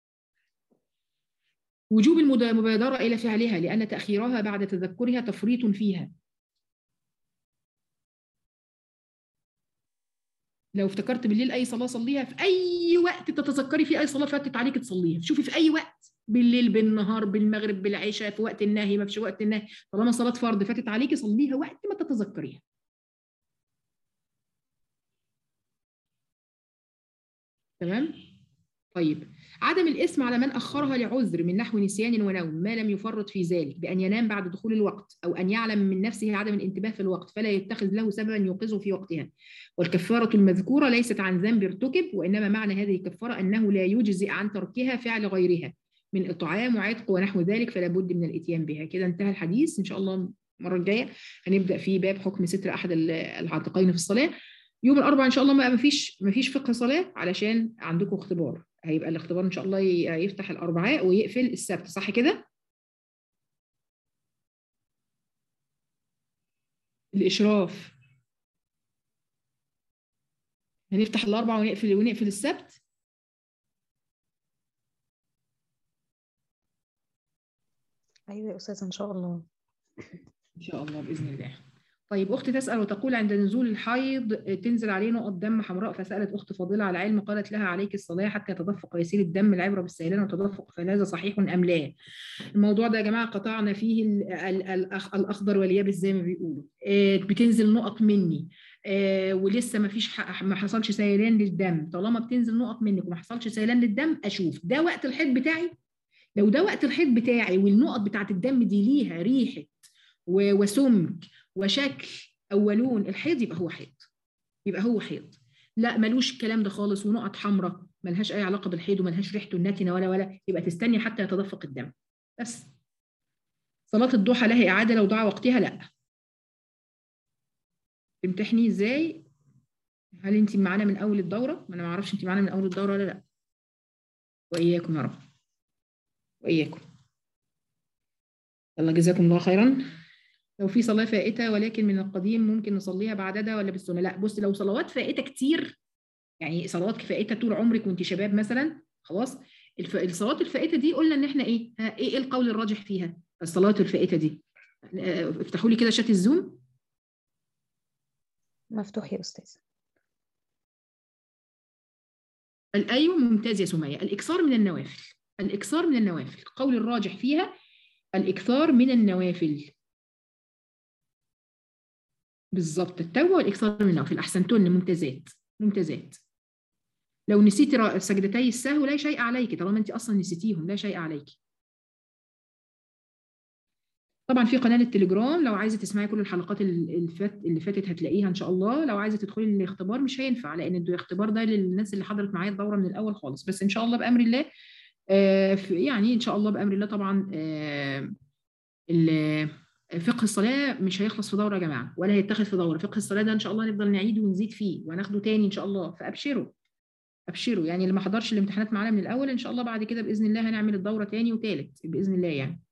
وجوب المبادره الى فعلها لان تاخيرها بعد تذكرها تفريط فيها لو افتكرت بالليل اي صلاه صليها في اي وقت تتذكري فيه اي صلاه فاتت عليك تصليها شوفي في اي وقت بالليل بالنهار بالمغرب بالعشاء في وقت النهي ما فيش وقت النهي طالما صلاه فرض فاتت عليكي صليها وقت ما تتذكريها تمام طيب عدم الاسم على من اخرها لعذر من نحو نسيان ونوم ما لم يفرط في ذلك بان ينام بعد دخول الوقت او ان يعلم من نفسه عدم الانتباه في الوقت فلا يتخذ له سببا يوقظه في وقتها والكفاره المذكوره ليست عن ذنب ارتكب وانما معنى هذه الكفاره انه لا يجزئ عن تركها فعل غيرها من اطعام وعتق ونحو ذلك فلا بد من الاتيان بها كده انتهى الحديث ان شاء الله المره الجايه هنبدا في باب حكم ستر احد العاتقين في الصلاه يوم الاربعاء ان شاء الله ما فيش ما فيش فقه صلاه علشان عندكم اختبار هيبقى الاختبار ان شاء الله يفتح الاربعاء ويقفل السبت صح كده الاشراف هنفتح الاربعاء ونقفل ونقفل السبت ايوه يا استاذه ان شاء الله ان شاء الله باذن الله طيب اختي تسال وتقول عند نزول الحيض تنزل عليه نقط دم حمراء فسالت اخت فاضله على علم قالت لها عليك الصلاه حتى يتدفق ويسيل الدم العبره بالسيلان والتدفق فهل هذا صحيح ام لا؟ الموضوع ده يا جماعه قطعنا فيه الاخضر واليابس زي ما بيقولوا بتنزل نقط مني ولسه ما فيش ما حصلش سيلان للدم طالما بتنزل نقط منك وما حصلش سيلان للدم اشوف ده وقت الحيض بتاعي لو ده وقت الحيض بتاعي والنقط بتاعت الدم دي ليها ريحه وسمك وشكل او لون الحيض يبقى هو حيض يبقى هو حيض لا ملوش الكلام ده خالص ونقط حمراء ملهاش اي علاقه بالحيض وملهاش ريحته النتنه ولا ولا يبقى تستني حتى يتدفق الدم بس صلاه الضحى لها اعاده لو ضاع وقتها لا تمتحني ازاي هل انت معانا من اول الدوره ما انا ما اعرفش انت معانا من اول الدوره ولا لا واياكم يا رب واياكم يلا جزاكم الله خيرا لو في صلاه فائته ولكن من القديم ممكن نصليها بعددها ولا بالسنه لا بص لو صلوات فائته كتير يعني صلوات فائته طول عمرك وانت شباب مثلا خلاص الف... الصلوات الفائته دي قلنا ان احنا ايه ها ايه القول الراجح فيها الصلاه الفائته دي افتحوا لي كده شات الزوم مفتوح يا استاذه ايوه ممتاز يا سميه الاكثار من النوافل الاكثار من النوافل القول الراجح فيها الاكثار من النوافل بالظبط التوبه والاكثار من النوافل احسنتن ممتازات ممتازات لو نسيتي سجدتي السهو لا شيء عليك طالما انت اصلا نسيتيهم لا شيء عليك طبعا في قناه التليجرام لو عايزه تسمعي كل الحلقات اللي فات اللي فاتت هتلاقيها ان شاء الله لو عايزه تدخلي الاختبار مش هينفع لان الاختبار ده للناس اللي حضرت معايا الدوره من الاول خالص بس ان شاء الله بامر الله آه يعني ان شاء الله بامر الله طبعا آه فقه الصلاه مش هيخلص في دوره يا جماعه ولا هيتاخد في دوره فقه الصلاه ده ان شاء الله نفضل نعيد ونزيد فيه وهناخده تاني ان شاء الله فابشروا ابشروا يعني اللي ما حضرش الامتحانات معانا من الاول ان شاء الله بعد كده باذن الله هنعمل الدوره تاني وتالت باذن الله يعني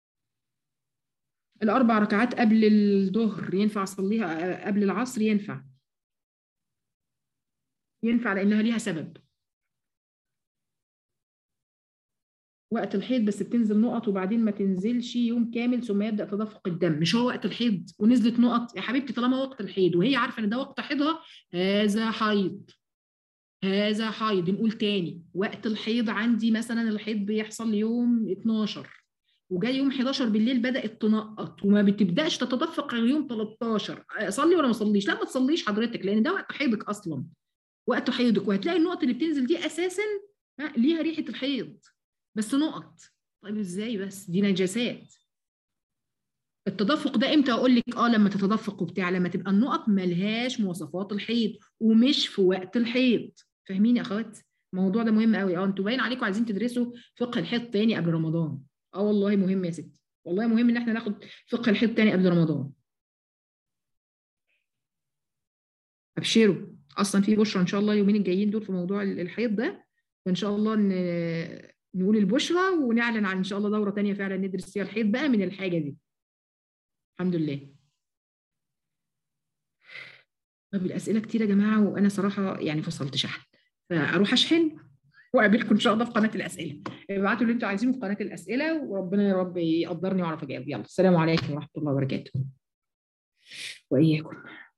الاربع ركعات قبل الظهر ينفع اصليها قبل العصر ينفع ينفع لانها ليها سبب وقت الحيض بس بتنزل نقط وبعدين ما تنزلش يوم كامل ثم يبدا تدفق الدم مش هو وقت الحيض ونزلت نقط يا حبيبتي طالما وقت الحيض وهي عارفه ان ده وقت حيضها هذا حيض هذا حيض نقول تاني وقت الحيض عندي مثلا الحيض بيحصل يوم 12 وجاي يوم 11 بالليل بدات تنقط وما بتبداش تتدفق غير يوم 13 اصلي ولا ما اصليش لا ما تصليش حضرتك لان ده وقت حيضك اصلا وقت حيضك وهتلاقي النقط اللي بتنزل دي اساسا ليها ريحه الحيض بس نقط طيب ازاي بس دي نجاسات التدفق ده امتى اقول لك اه لما تتدفق وبتاع لما تبقى النقط ملهاش مواصفات الحيض ومش في وقت الحيض فاهمين يا اخوات الموضوع ده مهم قوي اه انتوا باين عليكم عايزين تدرسوا فقه الحيض تاني قبل رمضان اه والله مهم يا ستي والله مهم ان احنا ناخد فقه الحيض تاني قبل رمضان ابشروا اصلا في بشرى ان شاء الله اليومين الجايين دول في موضوع الحيض ده فان شاء الله ان نقول البشرى ونعلن عن ان شاء الله دوره ثانيه فعلا ندرس فيها الحيض بقى من الحاجه دي الحمد لله طب الاسئله كتير يا جماعه وانا صراحه يعني فصلت شحن فاروح اشحن واقابلكم ان شاء الله في قناه الاسئله ابعتوا اللي انتوا عايزينه في قناه الاسئله وربنا يا رب يقدرني واعرف اجاوب يلا السلام عليكم ورحمه الله وبركاته واياكم